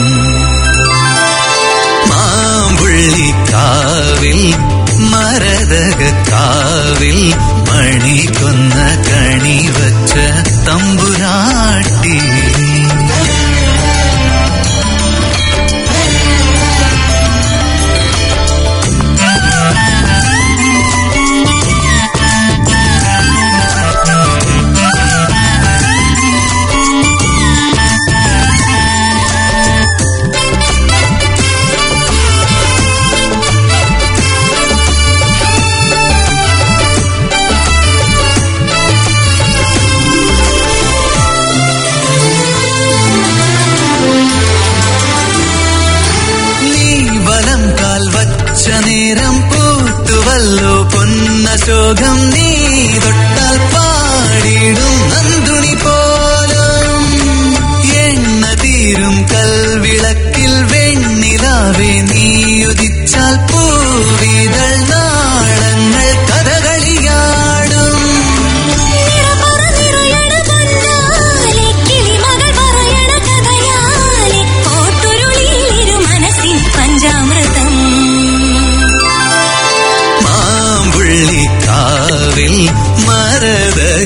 മാമ്പുള്ളിക്കാവിൽ മരതക കാവിൽ മണിക്കൊന്ന കണി വച്ച തമ്പുരാട്ടി നീ വലം കാൽ വച്ച നേരം പൂത്തുവല്ലോ പൊന്നശോകം നീ തൊട്ടാൽ പാടിടും നന്ദുണി പോലും എണ്ണ തീരും കൽവിളക്കിൽ വെണ്ണിലാവേ നീ ഉദിച്ചാൽ പൂവിതൾ നാളങ്ങൾ കഥകളിയാടും നിറപറ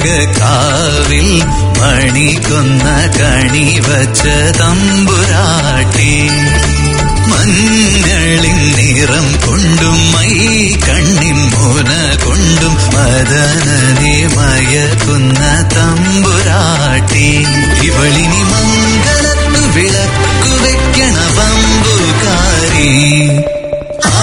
കാവിൽ മണിക്കൊന്ന കണി വച്ച തമ്പുരാട്ടി മഞ്ഞളിൻ നിറം കൊണ്ടും മൈ കണ്ണിൻ മുന കൊണ്ടും മദനനെ മയക്കുന്ന തമ്പുരാട്ടി ഇവളിനി മംഗളത്തു വിളക്കു വെക്കണ പമ്പുകാരി ആ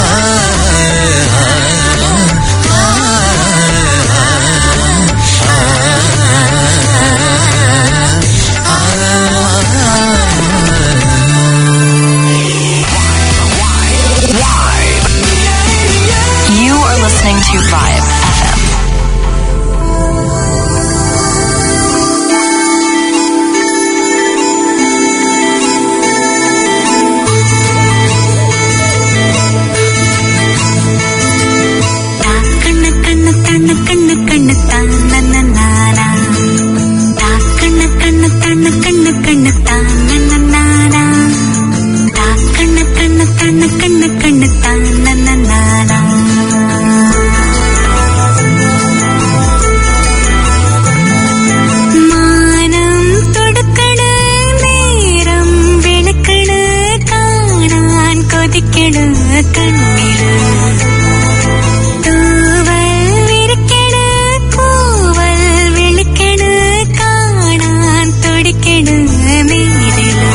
You are listening to Vibe FM. കണ്ണ് കണ്ണ് കണ്ണ് കണ്ണ് കണ്ണ് താനനാന കണ്ണ് കണ്ണ് കണ്ണ് കണ്ണ് കണ്ണ് താനനാന കണ്ണ് കണ്ണ് കണ്ണ് കണ്ണ് കണ്ണ് താനനാന മാനം തൊടുക്കണ് നേരം വെളുക്കണ് കാണാൻ കൊതിക്കണ് കണ്ണില് തൂവൽ വിരിക്കണ് പൂവൽ വിളിക്കണ് കാണാൻ തുടിക്കണ് നേരില്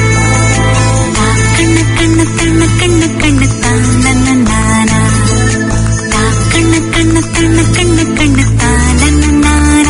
കണ്ണ് കണ്ണ് കണ്ണ് കണ്ണ് കണ്ണ് താനനാന കണ്ണ് കണ്ണ് കണ്ണ് കണ്ണ് കണ്ണ് താനനാന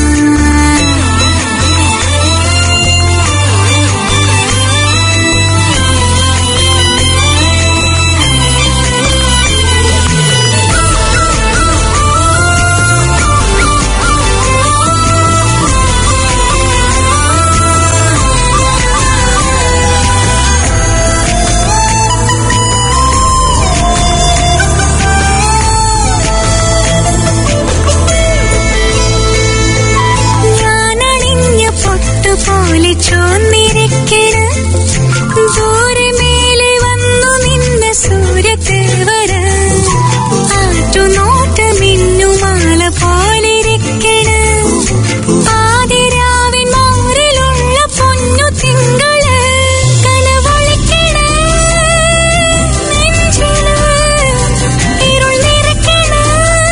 ഞാനണിഞ്ഞ പൊട്ടുപോലെ ചോന്നിരിക്കണ് ദൂരെ മേലെ വന്നു നിന്ന സൂര്യത്തേവര ആറ്റുനോട്ട മിന്നുമാല പോലിരിക്കണ് പാതിരാവിൻ മോറിലുള്ള പൊന്നു തിങ്കള് കനവൊളിക്കണ് നെഞ്ചില് ഇരുൾ നിറയ്ക്കണ്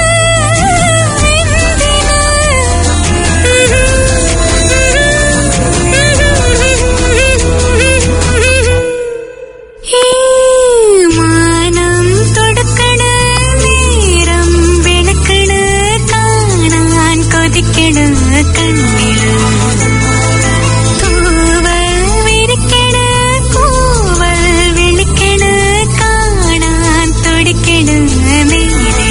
ഈ മാനം തൊടുക്കണ് നേരം വെളുക്കണ് കാണാൻ കൊതിക്കണ് കണ്ണില് തൂവൽ വിരിക്കണ് കൂവൽ വിളിക്കണ് കാണാൻ തുടിക്കണ് നേരില്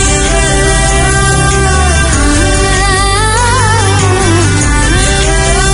ആ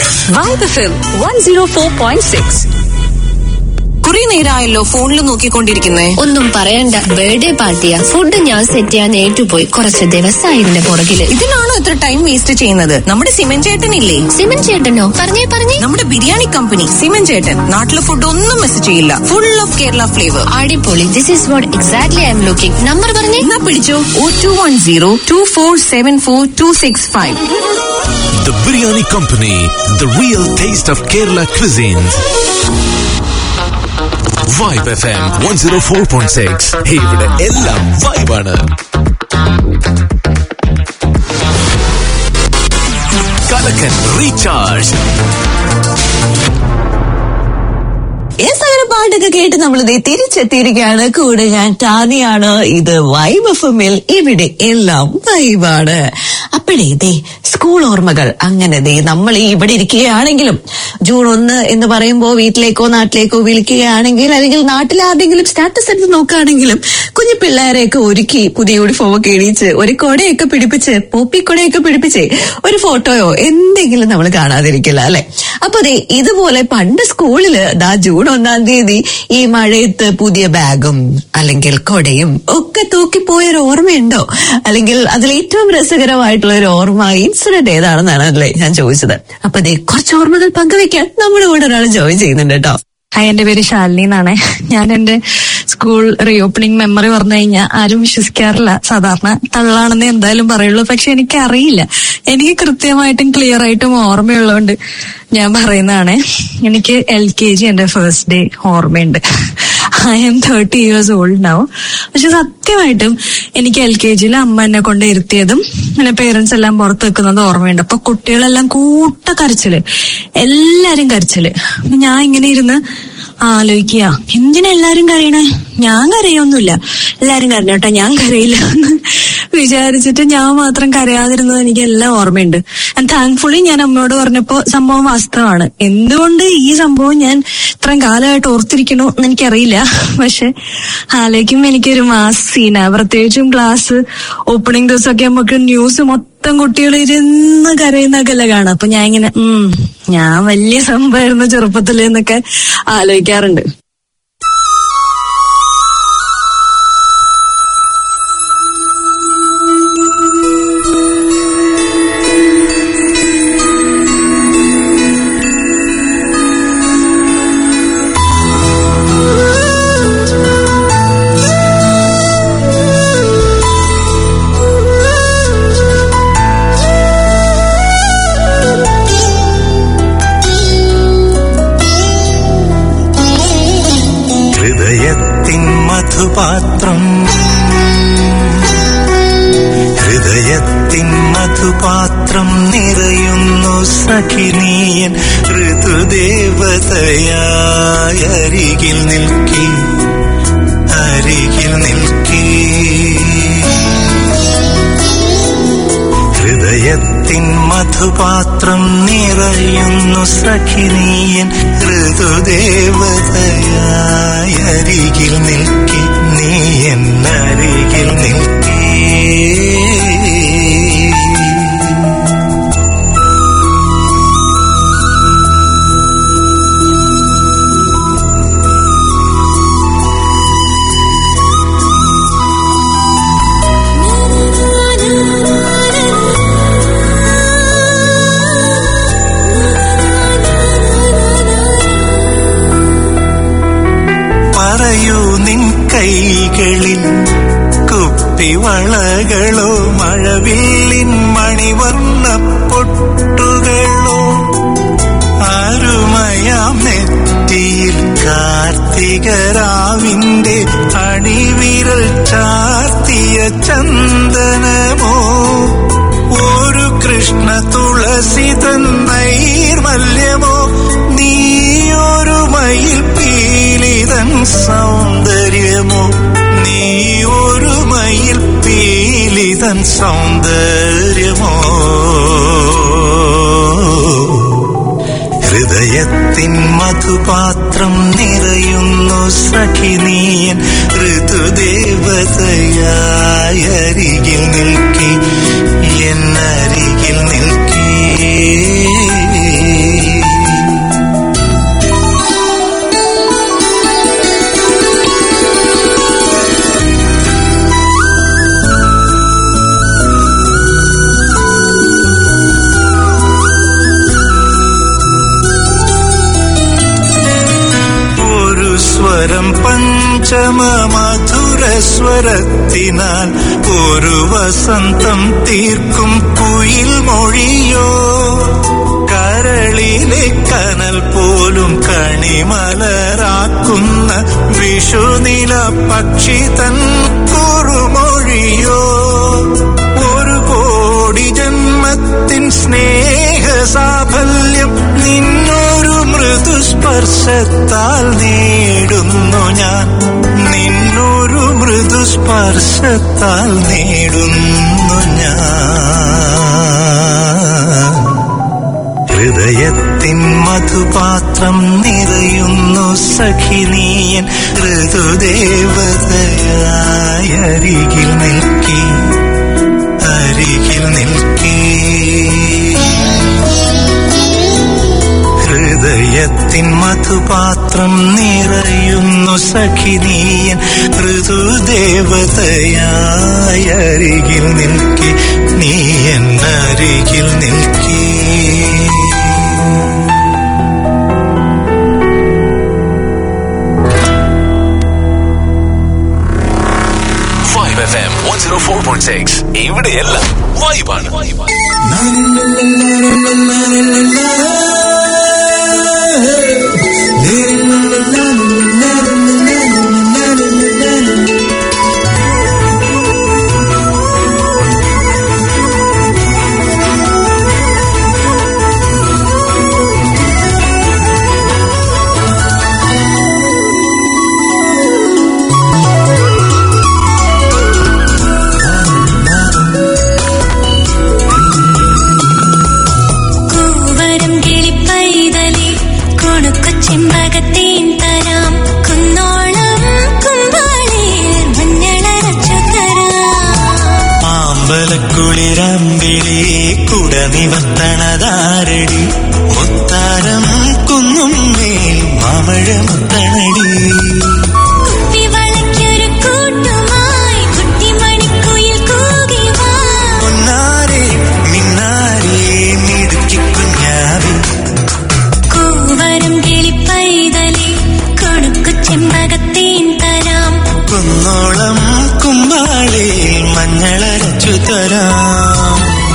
vibe FM one zero four point six കുറെ നേരമായല്ലോ ഫോണിൽ നോക്കിക്കൊണ്ടിരിക്കുന്നേ ഒന്നും പറയണ്ട ബർത്ത്ഡേ പാർട്ടിയാ ഫുഡ് ഞാൻ സെറ്റ് ചെയ്യാൻ ഏറ്റുപോയി കുറച്ച് ദിവസമായി ഇതിന്റെ പുറകില് ഇതിലാണോ ഇത്ര ടൈം വേസ്റ്റ് ചെയ്യുന്നത് നമ്മുടെ സിമൻ ചേട്ടനില്ലേ സിമൻ ചേട്ടനോ പറഞ്ഞേ പറഞ്ഞേ നമ്മുടെ ബിരിയാണി കമ്പനി സിമൻ ചേട്ടൻ നാട്ടിലെ ഫുഡ് ഒന്നും മിസ് ചെയ്യില്ല ഫുൾ ഓഫ് കേരള ഫ്ലേവർ അടിപൊളി this is what exactly I'm looking number പറഞ്ഞേ എന്നാ പിടിച്ചോ oh two one zero two four seven four two six five The Biryani Company, the real taste of Kerala cuisines. Vibe FM 104.6 ഇവിടെ എല്ലാം വൈബാണ് കലക്കൻ റീചാർജ് യെസ് അങ്ങനെ പാട്ടൊക്കെ കേട്ട് നമ്മൾ ദേ തിരിച്ചെത്തിയിരിക്കുകയാണ് കൂടെ ഞാൻ ടാനിയാണ് ഇത് വൈബ് എഫ്എമ്മിൽ ഇവിടെ എല്ലാം വൈബാണ് അപ്പോഴേ ദേ സ്കൂൾ ഓർമ്മകൾ അങ്ങനെ ദേ നമ്മൾ ഈ ഇവിടെ ഇരിക്കുകയാണെങ്കിലും ജൂൺ ഒന്ന് എന്ന് പറയുമ്പോൾ വീട്ടിലേക്കോ നാട്ടിലേക്കോ വിളിക്കുകയാണെങ്കിൽ അല്ലെങ്കിൽ നാട്ടിൽ ആരുടെങ്കിലും സ്റ്റാറ്റസ് എടുത്ത് നോക്കുകയാണെങ്കിലും കുഞ്ഞു പിള്ളേരെയൊക്കെ ഒരുക്കി പുതിയ യൂണിഫോം ഒക്കെ ഇടിച്ച് ഒരു കൊടയൊക്കെ പിടിപ്പിച്ച് പോപ്പി കൊടയൊക്കെ പിടിപ്പിച്ച് ഒരു ഫോട്ടോയോ എന്തെങ്കിലും നമ്മൾ കാണാതിരിക്കില്ല അല്ലെ അപ്പൊ ദേ ഇതുപോലെ പണ്ട് സ്കൂളില് ദാ ജൂൺ ഒന്നാം തീയതി ഈ മഴയത്ത് പുതിയ ബാഗും അല്ലെങ്കിൽ കൊടയും ഒക്കെ തൂക്കിപ്പോയ ഒരു ഓർമ്മയുണ്ടോ അല്ലെങ്കിൽ അതിൽ ഏറ്റവും രസകരമായിട്ടുള്ള ഒരു ഓർമ്മ ഇൻസിഡന്റ് ഏതാണെന്നാണ് അല്ലേ ഞാൻ ചോദിച്ചത് അപ്പൊ ദേ കുറച്ച് ഓർമ്മകൾ പങ്കുവെക്കാൻ നമ്മുടെ കൂടെ ഒരാൾ ജോയിൻ ചെയ്യുന്നുണ്ട് കേട്ടോ ഹായ് എന്റെ പേര് ശാലിനി എന്നാണ് ഞാൻ എന്റെ സ്കൂൾ റീഓപ്പണിംഗ് മെമ്മറി പറഞ്ഞു കഴിഞ്ഞാൽ ആരും വിശ്വസിക്കാറില്ല സാധാരണ തള്ളാണെന്ന് എന്തായാലും പറയുള്ളൂ പക്ഷെ എനിക്ക് അറിയില്ല എനിക്ക് കൃത്യമായിട്ടും ക്ലിയർ ആയിട്ടും ഓർമ്മയുള്ളതുകൊണ്ട് ഞാൻ പറയുന്നതാണ് എനിക്ക് എൽ കെ ജി എന്റെ ഫസ്റ്റ് ഡേ ഓർമ്മയുണ്ട് I'm thirty years old നാവും പക്ഷെ സത്യമായിട്ടും എനിക്ക് എൽ കെ ജിയിൽ അമ്മ എന്നെ കൊണ്ട് ഇരുത്തിയതും പിന്നെ പേരൻസ് എല്ലാം പുറത്ത് വെക്കുന്നത് ഓർമ്മയുണ്ട് അപ്പൊ കുട്ടികളെല്ലാം കൂട്ട കരച്ചില് എല്ലാരും കരച്ചില് അപ്പൊ ഞാൻ ഇങ്ങനെ ഇരുന്ന് ആലോചിക്കുക എന്തിനാ എല്ലാരും കരയണേ ഞാൻ കരയൊന്നുമില്ല എല്ലാരും കരഞ്ഞോട്ടെ ഞാൻ കരയില്ല എന്ന് വിചാരിച്ചിട്ട് ഞാൻ മാത്രം കരയാതിരുന്നത് എനിക്ക് എല്ലാം ഓർമ്മയുണ്ട് ആൻഡ് താങ്ക്ഫുള്ളി ഞാൻ അമ്മയോട് പറഞ്ഞപ്പോ സംഭവം വാസ്തവമാണ് എന്തുകൊണ്ട് ഈ സംഭവം ഞാൻ ഇത്രയും കാലമായിട്ട് ഓർത്തിരിക്കണു എന്ന് എനിക്കറിയില്ല പക്ഷെ ആലോചിക്കുമ്പോ എനിക്കൊരു മാസ് സീനാ പ്രത്യേകിച്ചും ക്ലാസ് ഓപ്പണിംഗ് ദിവസമൊക്കെ നമുക്ക് ന്യൂസ് മൊത്തം കുട്ടികൾ ഇരുന്ന് കരയുന്നൊക്കെയല്ലേ കാണാം അപ്പൊ ഞാൻ ഇങ്ങനെ ഉം ഞാൻ വലിയ സംഭവമായിരുന്നു ചെറുപ്പത്തില് എന്നൊക്കെ ആലോചിക്കാറുണ്ട് ഹൃദയത്തിൻ മധുപാത്രം ഹൃദയത്തിൻ മധുപാത്രം നിറയുന്നു സഖിനീയൻ ഋതുദേവതയായ അരികിൽ നിൽക്കി അരികിൽ നിൽക്കി ഹൃദയത്തിൻ മധുപാത്രം നിറയുന്നു സഖിനീയൻ ഋതുദേവതയായ അരികിൽ നിൽക്കി നീ എന്നരികിൽ നിൽക്കി പറയൂ നിൻ കൈകളിൽ കുപ്പിവളകളോ മഴവില്ലിൻ മണിവർണ്ണ പൊട്ടുകളോ ആരുമയാം നെറ്റിയിൽ കാർത്തികരാവിന്റെ അണിവിരൽ ചാർത്തിയ ചന്ദനമോ ഒരു കൃഷ്ണ തുളസിതൻ നൈർമല്യമോ നീയൊരു മയിൽ പീലിതൻ സൗന്ദര്യമോ നീ ഒരു മയിൽ പീലിതൻ സൗന്ദര്യമോ ഹൃദയത്തിൻ മധുപാത്രം നിറയുന്നു സഖിനീയൻ ഋതുദേവതയായ അരികിൽ നിൽക്കി എന്നരികിൽ നിൽക്കി പഞ്ചമ മധുര സ്വരത്തിനാൽ ഒരു വസന്തം തീർക്കും കുയിൽ മൊഴിയോ കരളിലെ കനൽ പോലും കണിമലരാക്കുന്ന വിഷുനില പക്ഷി തൻ കുറുമൊഴിയോ ഒരു കോടി ജന്മത്തിൻ സ്നേഹ സാഫല്യം നിന്നൊരു മൃദുസ്പർശത്താൽ നേടുന്നു ഞാൻ നിന്നൊരു മൃദുസ്പർശത്താൽ നേടുന്നു ഞാൻ ഹൃദയത്തിൻ മധുപാത്രം നിറയുന്നു സഖിനീയൻ ഋതുദേവതയായ അരികിൽ നിൽക്കി അരികിൽ നിൽക്കി ഹൃദയത്തിൻ മധുപാത്രം നിറയുന്നു സഖിനീയൻ ഋതുദേവതയായ അരികിൽ നിൽക്കി നീ എന്നരികിൽ നിൽക്കി 5 FM 104.6 ഇവിടെയെല്ലാം വൈബാണ് കൂവരം കിളിപ്പൈതലി കൊണുക്കു ചെമ്പകത്തേൻ തരാം കുന്നോളം കുമ്പാളേർ മഞ്ഞളരച്ചു തരാം ആമ്പലക്കുളിരമ്പിളി കുട നിവർത്തണതാരടി മുത്താരം കുന്നും മേൽ മാമഴ മുത്തണടി കുപ്പിവളയ്ക്കൊരു കൂട്ടുമായി കുട്ടിമണിക്കുയിൽ കൂകി വാ പൊന്നാരെ മിന്നാരെ മിടുക്കി കുഞ്ഞാവി കൂവരം കിളിപ്പൈതലി കൊണുക്കു ചെമ്പകത്തേൻ തരാം കുന്നോളം കുമ്പാളേ മഞ്ഞളരച്ചു തരാം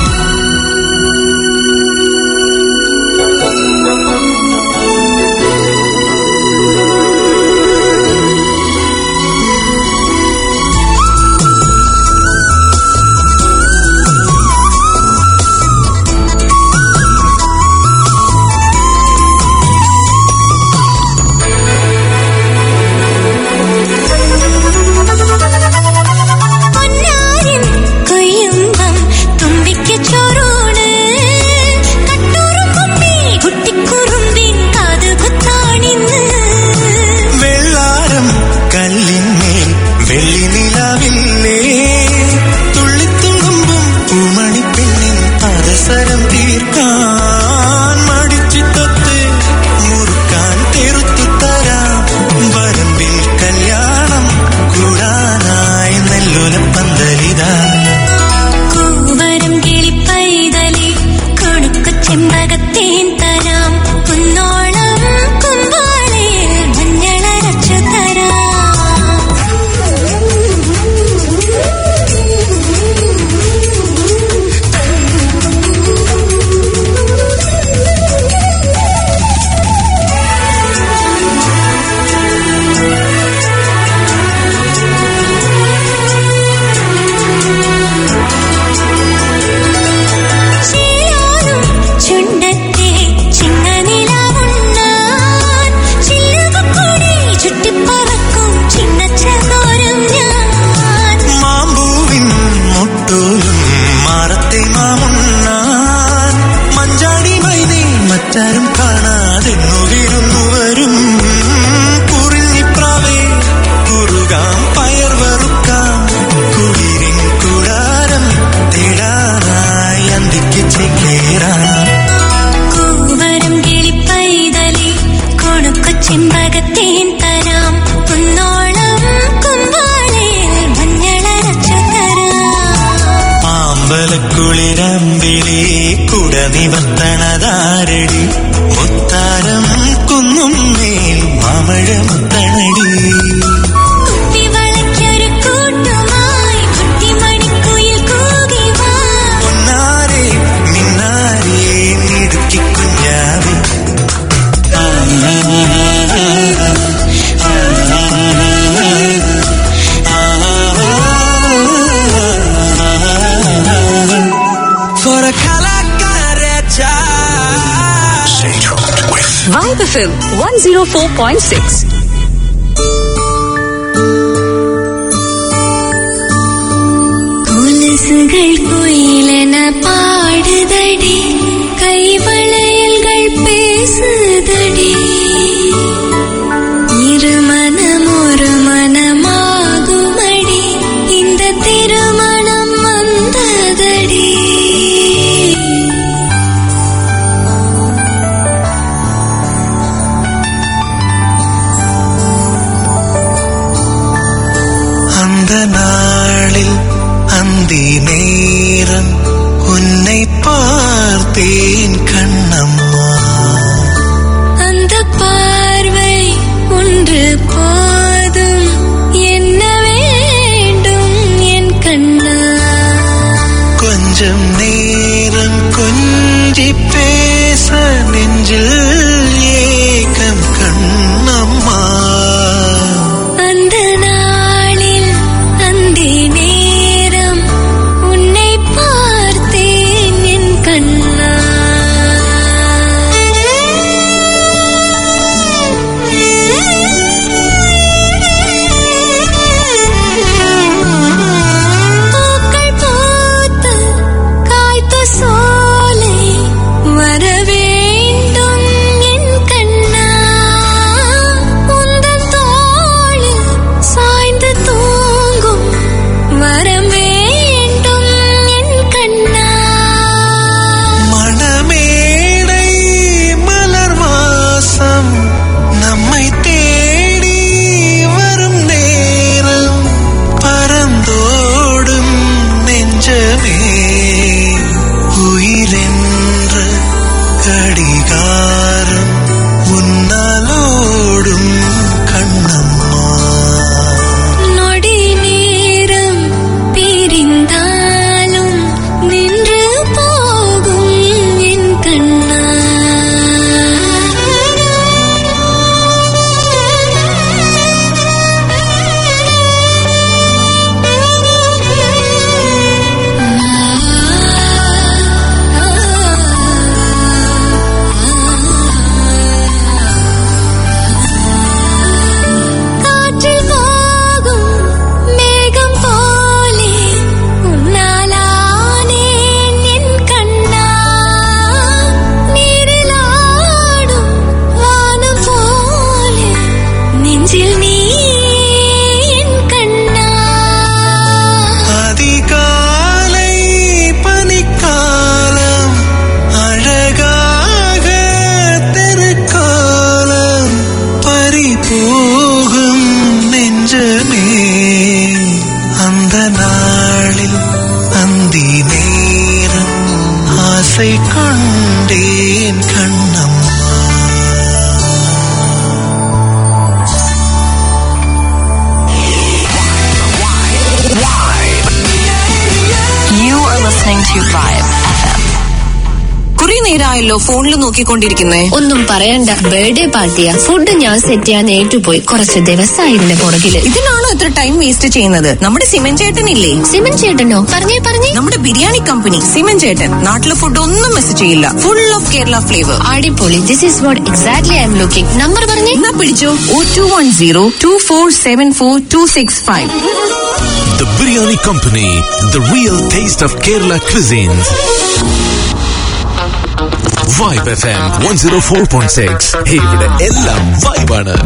പൊന്നാരം കൊയ്യുമ്പം തുമ്പിക്ക് ചോറൂണ് കട്ടൂറും കുപ്പി കുട്ടിക്കുറുമ്പിൻ കാത് കുത്താണിന്ന് വെള്ളാരം കല്ലിന്മേൽ വെള്ളി നിലാവില്ലേ തുള്ളിത്തുളുമ്പും പൂമണിപ്പെണ്ണിൻ അവസരം തീർക്കാൻ മടിച്ചിട്ടത്ത് മുറുക്കാൻ തെറുത്തു തരാം വരമ്പിൽ കല്യാണം കൂടാനായി നെല്ലുല പന്തലിതാ കൂവരം കിളിപ്പൈതലി കൊണുക്കു ചെമ്പകത്തേൻ തരാം കുന്നോളം കുമ്പാളേ മഞ്ഞളരച്ചു ചേലോലും ചുണ്ടത്തെ ചിങ്ങനിലാവുണ്ണാൻ ചില്ലുകൊടി ചുറ്റിപ്പറക്കും ചിന്നച്ചതോരം ഞാൻ മാമ്പൂവിൻ മുട്ടൂലും മാറത്തെ മാമുണ്ണാൻ മഞ്ചാടി മൈനേ മറ്റാരും കാണാതെ നുകിരുന്നു വരും കുറിഞ്ഞിപ്രാവേ കുറുകാം പയർ വറുക്കാം കുളിരിൻ കൂടാരം തേടാനായി അന്തിക്ക് ചേക്കേറാം കൂവരം കിളിപ്പൈതലി കൊണുക്കു ചെമ്പകത്തേൻ തരാം കുന്നോളം കുമ്പാളേ മഞ്ഞളരച്ചു തരാം ആമ്പലക്കുളിരമ്പിളി കുട നിവർത്തണതാരടി മുത്താരം കുന്നും Vibe FM 104.6. கொலுசுகள் குயிலென பாடுதடி கைவளையல்கள் பேசுதடி இருமனம் ஒரு மனமாகுமடி இந்த திருமணம் வந்ததடி அந்த நாளில் அந்தி நேரம் உன்னை பார்த்தேன் கண்ணம்மா அந்த பார்வை ஒன்று போதும் என்ன வேண்டும் என் கண்ணா கொஞ்சம் நேரம் கொஞ்சி பேச நெஞ்சில் ஏக்கம் கண்ணம்மா அந்த நாளில் அந்தி நேரம் உன்னை பார்த்தேன் என் கண்ணா பூக்கள் பூத்து காய்த்த சோலை வர வேண்டும் என் கண்ணா உந்தன் தோளில் சாய்ந்து தூங்கும் வரம் வேண்டும் என் கண்ணா மணமேடை மலர் வாசம் நம்மை தேடி வரும் நேரம் பறந்தோடும் நெஞ்சமே உயிரென்ற கடிகாரம் உன்னாலோடும் கண்ணம்மா நொடி நேரம் பிரிந்தாலும் நின்று போகும் என் கண்ணா காற்றில் போகும் மேகம் போலே உன்னாலானேன் என் கண்ணா நீரில் ஆடும் வானம் போலே நெஞ்சில் நீ என் கண்ணா அதிகாலை பனிக்காலம் அழகாக தெருக்கோலம் பறிபோகும் நெஞ்சமே அந்த நாளில் அந்தி நேரம் ஆசை கொண்டேன் Kannamma You are listening to Vibe FM. കുറെ നേരമായല്ലോ ഫോണിൽ നോക്കിക്കൊണ്ടിരിക്കുന്നേ ഒന്നും പറയണ്ട ബർത്ത്ഡേ പാർട്ടിയാ ഫുഡ് ഞാൻ സെറ്റ് ചെയ്യാൻ ഏറ്റുപോയി കുറച്ച് ദിവസമായി ഇതിന്റെ പുറകില് ഇതിനാണോ ഇത്ര ടൈം വേസ്റ്റ് ചെയ്യുന്നത് നമ്മുടെ സിമൻ ചേട്ടനില്ലേ സിമൻ ചേട്ടനോ പറഞ്ഞേ പറഞ്ഞേ നമ്മുടെ ബിരിയാണി കമ്പനി സിമൻ ചേട്ടൻ നാട്ടിലെ ഫുഡ് ഒന്നും മിസ് ചെയ്യില്ല ഫുൾ ഓഫ് കേരള ഫ്ലേവർ അടിപൊളി this is what exactly I'm looking number പറഞ്ഞേ എന്നാ പിടിച്ചോ oh two one zero two four seven four two six five The Biryani Company, the real taste of Kerala cuisines. Vibe FM 104.6. ഇവിടെ എല്ലാം വൈബാണ്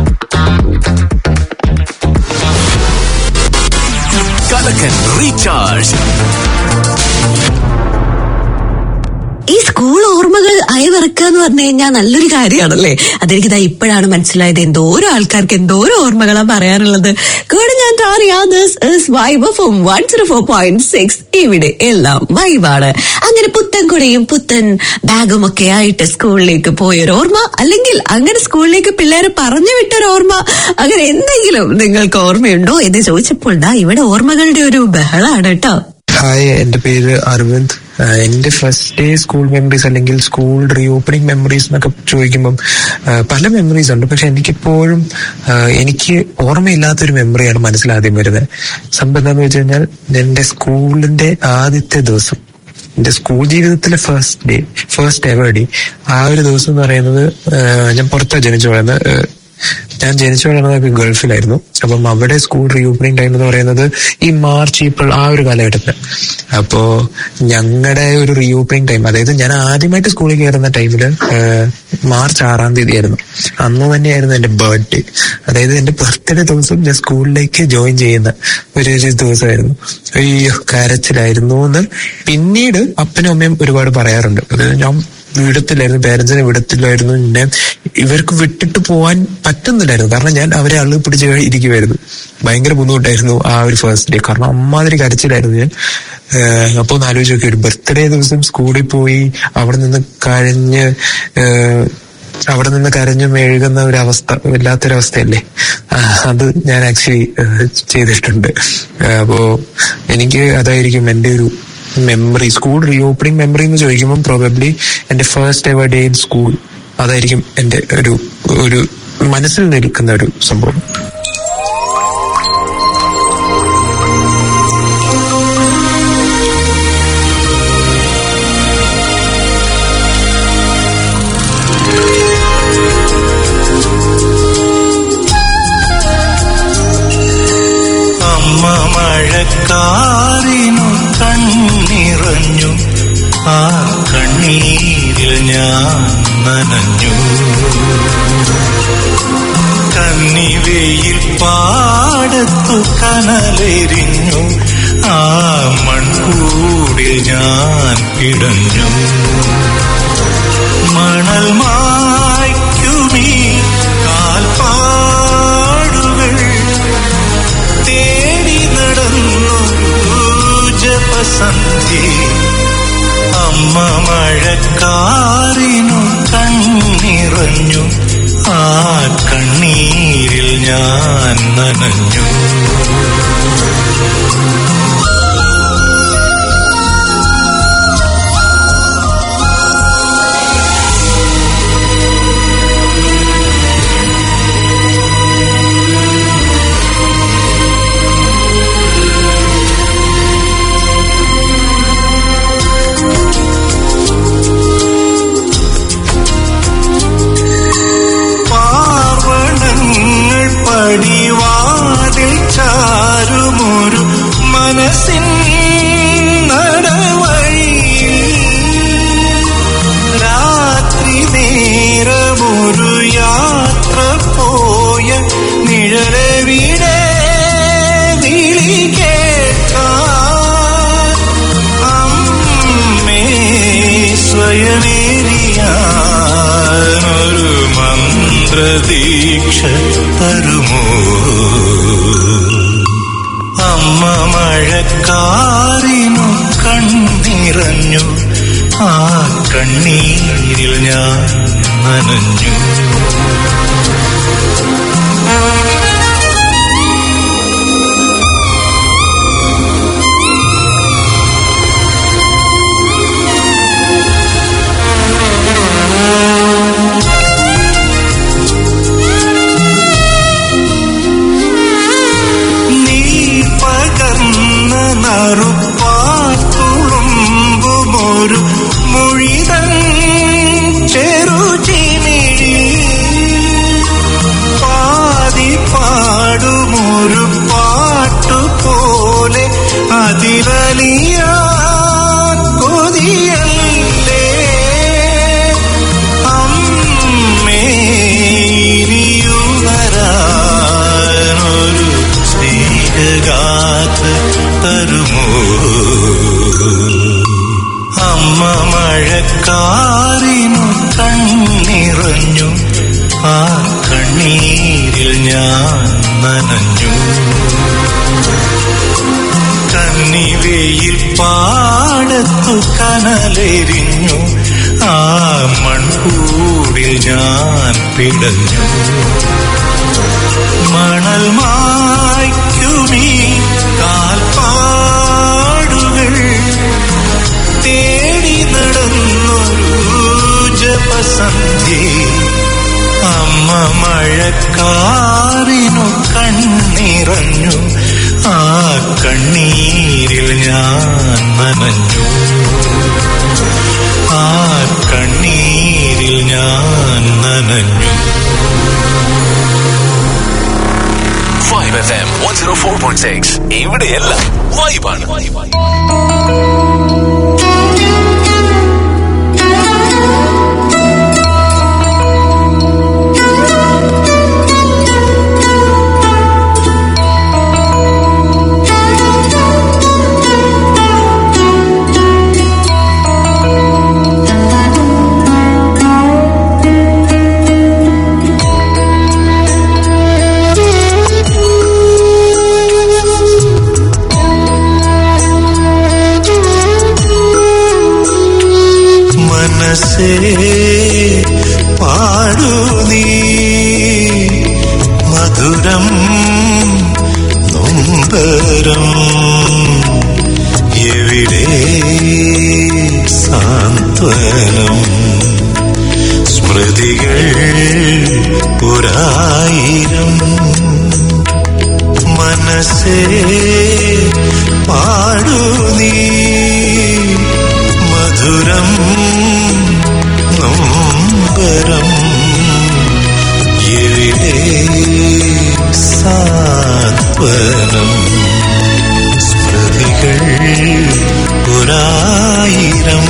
കലക്കൻ റീചാർജ് ഈ സ്കൂൾ ഓർമ്മകൾ അയവിറക്കുക എന്ന് പറഞ്ഞു കഴിഞ്ഞാൽ നല്ലൊരു കാര്യമാണല്ലേ അതെനിക്ക് ഇതാ ഇപ്പോഴാണ് മനസ്സിലായത് എന്തോരോ ആൾക്കാർക്ക് എന്തോരോ ഓർമ്മകളാ പറയാനുള്ളത് കൂടെ ഞാൻ vibe form one zero four point six ഇവിടെ എല്ലാം വൈബാണ് അങ്ങനെ പുത്തൻ കുടയും പുത്തൻ ബാഗും ഒക്കെ ആയിട്ട് സ്കൂളിലേക്ക് പോയൊരു ഓർമ്മ അല്ലെങ്കിൽ അങ്ങനെ സ്കൂളിലേക്ക് പിള്ളേരെ പറഞ്ഞു വിട്ടൊരു ഓർമ്മ അങ്ങനെ എന്തെങ്കിലും നിങ്ങൾക്ക് ഓർമ്മയുണ്ടോ എന്ന് ചോദിച്ചപ്പോൾ ദാ ഇവിടെ ഓർമ്മകളുടെ ഒരു ബഹളാണ് കേട്ടോ ഹായ് എന്റെ പേര് അരവിന്ദ് ആഹ് എന്റെ ഫസ്റ്റ് ഡേ സ്കൂൾ മെമ്മറീസ് അല്ലെങ്കിൽ സ്കൂൾ റീ ഓപ്പണിംഗ് മെമ്മറീസ് എന്നൊക്കെ ചോദിക്കുമ്പം ആഹ് പല മെമ്മറീസ് ഉണ്ട് പക്ഷെ എനിക്കിപ്പോഴും ആഹ് എനിക്ക് ഓർമ്മയില്ലാത്തൊരു മെമ്മറിയാണ് മനസ്സിലാദ്യം വരുന്നത് സംഭവം എന്താന്ന് വെച്ച് കഴിഞ്ഞാൽ എന്റെ സ്കൂളിന്റെ ആദ്യത്തെ ദിവസം എന്റെ സ്കൂൾ ജീവിതത്തിലെ first day first ever day ആ ഒരു ദിവസം എന്ന് പറയുന്നത് ആ, ഞാൻ പുറത്താണ് ജനിച്ചു വളർന്നത് ആ, ഞാൻ ജനിച്ചു വളർന്നത് ഗൾഫിലായിരുന്നു അപ്പം അവിടെ സ്കൂൾ റീഓപ്പണിംഗ് ടൈം എന്ന് പറയുന്നത് ഈ മാർച്ച് ഏപ്രിൽ ആ ഒരു കാലഘട്ടത്തിൽ അപ്പോ ഞങ്ങളുടെ ഒരു റീഓപ്പണിംഗ് ടൈം അതായത് ഞാൻ ആദ്യമായിട്ട് സ്കൂളിൽ കയറുന്ന ടൈമില് മാർച്ച് ആറാം തീയതി ആയിരുന്നു അന്ന് തന്നെയായിരുന്നു എന്റെ ബർത്ത്ഡേ അതായത് എന്റെ ബർത്ത്ഡേ ദിവസം ഞാൻ സ്കൂളിലേക്ക് ജോയിൻ ചെയ്യുന്ന ഒരു ഒരു ദിവസമായിരുന്നു അയ്യോ കരച്ചിലായിരുന്നു എന്ന് പിന്നീട് അപ്പനും അമ്മയും ഒരുപാട് പറയാറുണ്ട് അതായത് ഞാൻ വിടത്തില്ലായിരുന്നു പേരൻസിനെ വിടത്തില്ലായിരുന്നു പിന്നെ ഇവർക്ക് വിട്ടിട്ട് പോവാൻ പറ്റുന്നില്ലായിരുന്നു കാരണം ഞാൻ അവരെ അള്ളു പിടിച്ച് ഇരിക്കുമായിരുന്നു ഭയങ്കര ബുദ്ധിമുട്ടായിരുന്നു ആ ഒരു ഫസ്റ്റ് ഡേ കാരണം അമ്മാതിരി കരച്ചിലായിരുന്നു ഞാൻ ഏഹ് അപ്പൊ ഒന്ന് ആലോചിച്ച് നോക്കി ഒരു ബർത്ത്ഡേ ദിവസം സ്കൂളിൽ പോയി അവിടെ നിന്ന് കരഞ്ഞ് ഏഹ് അവിടെ നിന്ന് കരഞ്ഞു മെഴുകുന്ന ഒരു അവസ്ഥ വല്ലാത്തൊരവസ്ഥയല്ലേ ആ, അത് ഞാൻ ആക്ച്വലി ചെയ്തിട്ടുണ്ട് ഏഹ് അപ്പോ എനിക്ക് അതായിരിക്കും എന്റെ ഒരു മെമ്മറി സ്കൂൾ റീഓപ്പണിംഗ് മെമ്മറി എന്ന് ചോദിക്കുമ്പോൾ പ്രോബബ്ലി എന്റെ first ever day in school അതായിരിക്കും എന്റെ ഒരു ഒരു മനസ്സിൽ നിൽക്കുന്ന ഒരു സംഭവം അമ്മ മഴക്കാറിനു കണ്ണിറഞ്ഞു ആ കണ്ണീരിൽ ഞാൻ നനഞ്ഞു കന്നിവെയിൽ പാടത്തു കനലെരിഞ്ഞു ആ മൺകൂടിൽ ഞാൻ പിടഞ്ഞു മണൽ മായ്ക്കുമീ കാൽപ്പാടുകൾ തേടി നടന്നു ജപസന്ധി അമ്മ മഴക്കാറിനു കണ്ണിറഞ്ഞു ആ കണ്ണീരിൽ ഞാൻ നനഞ്ഞു പാർവണങ്ങൾ പടിവാതിൽ ചാരുമൊരു മനസ്സിൻ നടവഴിയിൽ രാത്രി നേരമൊരു യാത്ര പോയ നിഴലവിടെ വിളി കേൾക്കാൻ അമ്മേ സ്വയമേറിയാനൊരു മന്ത്രദീക്ഷ തരുമോ അമ്മ മഴക്കാറിനു കണ്ണിറഞ്ഞു ആ കണ്ണീരിൽ ഞാൻ നനഞ്ഞു നീ പകർന്ന നറുപ്പാത്തുളുമ്പുമൊരു മൊഴിതൻ ചെറുചിമിഴി പാതി പാടുമൊരു പാട്ടുപോലെ അതിലലിയാൻ കൊതിയല്ലേ അമ്മേ ഇനിയുണരാനൊരു സ്നേഹഗാഥ തരുമോ അമ്മ മഴക്കാറിനു കണ്ണിറഞ്ഞു ആ കണ്ണീരിൽ ഞാൻ നനഞ്ഞു കന്നിവെയിൽ പാടത്തു കനലെരിഞ്ഞു ആ മൺകൂടിൽ ഞാൻ പിടഞ്ഞു മണൽ മായ്ക്കുമീ കാൽപ്പാടുകൾ തേടി നടന്നൊരു ജപസന്ധി അമ്മ മഴക്കാറിനു കണ്ണിറഞ്ഞു ആ കണ്ണീരിൽ ഞാൻ നനഞ്ഞു ആ കണ്ണീരിൽ ഞാൻ നനഞ്ഞു vibe F M one zero four point six ഇവിടെയെല്ലാം വൈബാണ് മനസ്സേ പാടു നീ മധുരം നൊമ്പരം എവിടെ സാന്ത്വനം സ്മൃതികൾ ഒരായിരം മനസ്സേ പാടു നീ മധുരം നൊമ്പരം എവിടെ സാത്വനം സ്മൃതികൾ ഒരായിരം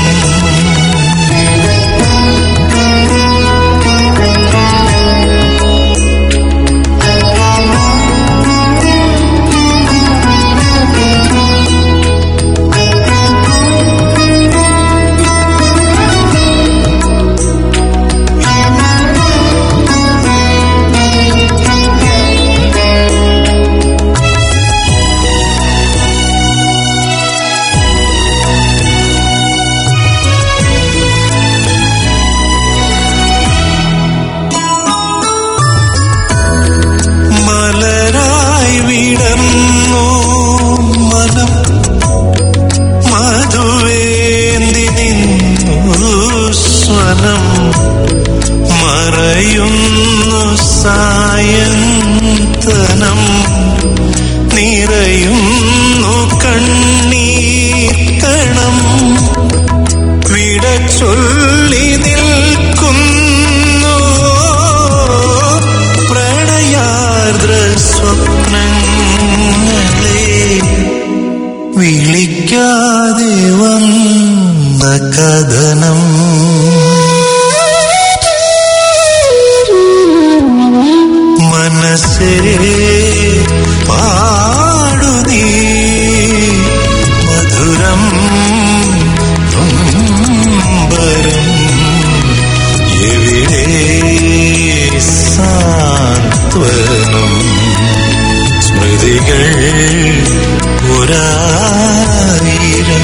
മലരായി വിടർന്നു മനം മധുവേന്തി നിന്നു സ്വനം മറയുന്നു സായന്തനം നിറയുന്നു കണ്ണീർക്കണം വിട ചൊല്ലി നിൽക്കുന്നു പ്രണയാർദ്ര സ്വപ്നങ്ങളെ വിളിക്കാതെ വന്ന കഥനം മനസ്സേ പാടു നീ മധുരം നൊമ്പരം എവിടെ സാന്ത്വനം സ്മൃതികൾ ഒരായിരം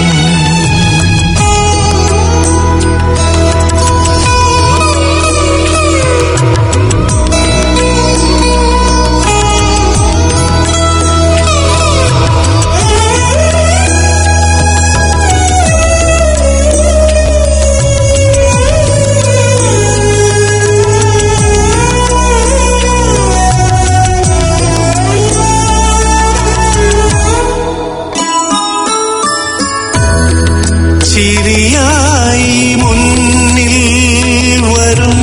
ചിരിയായി മുന്നിൽ വരും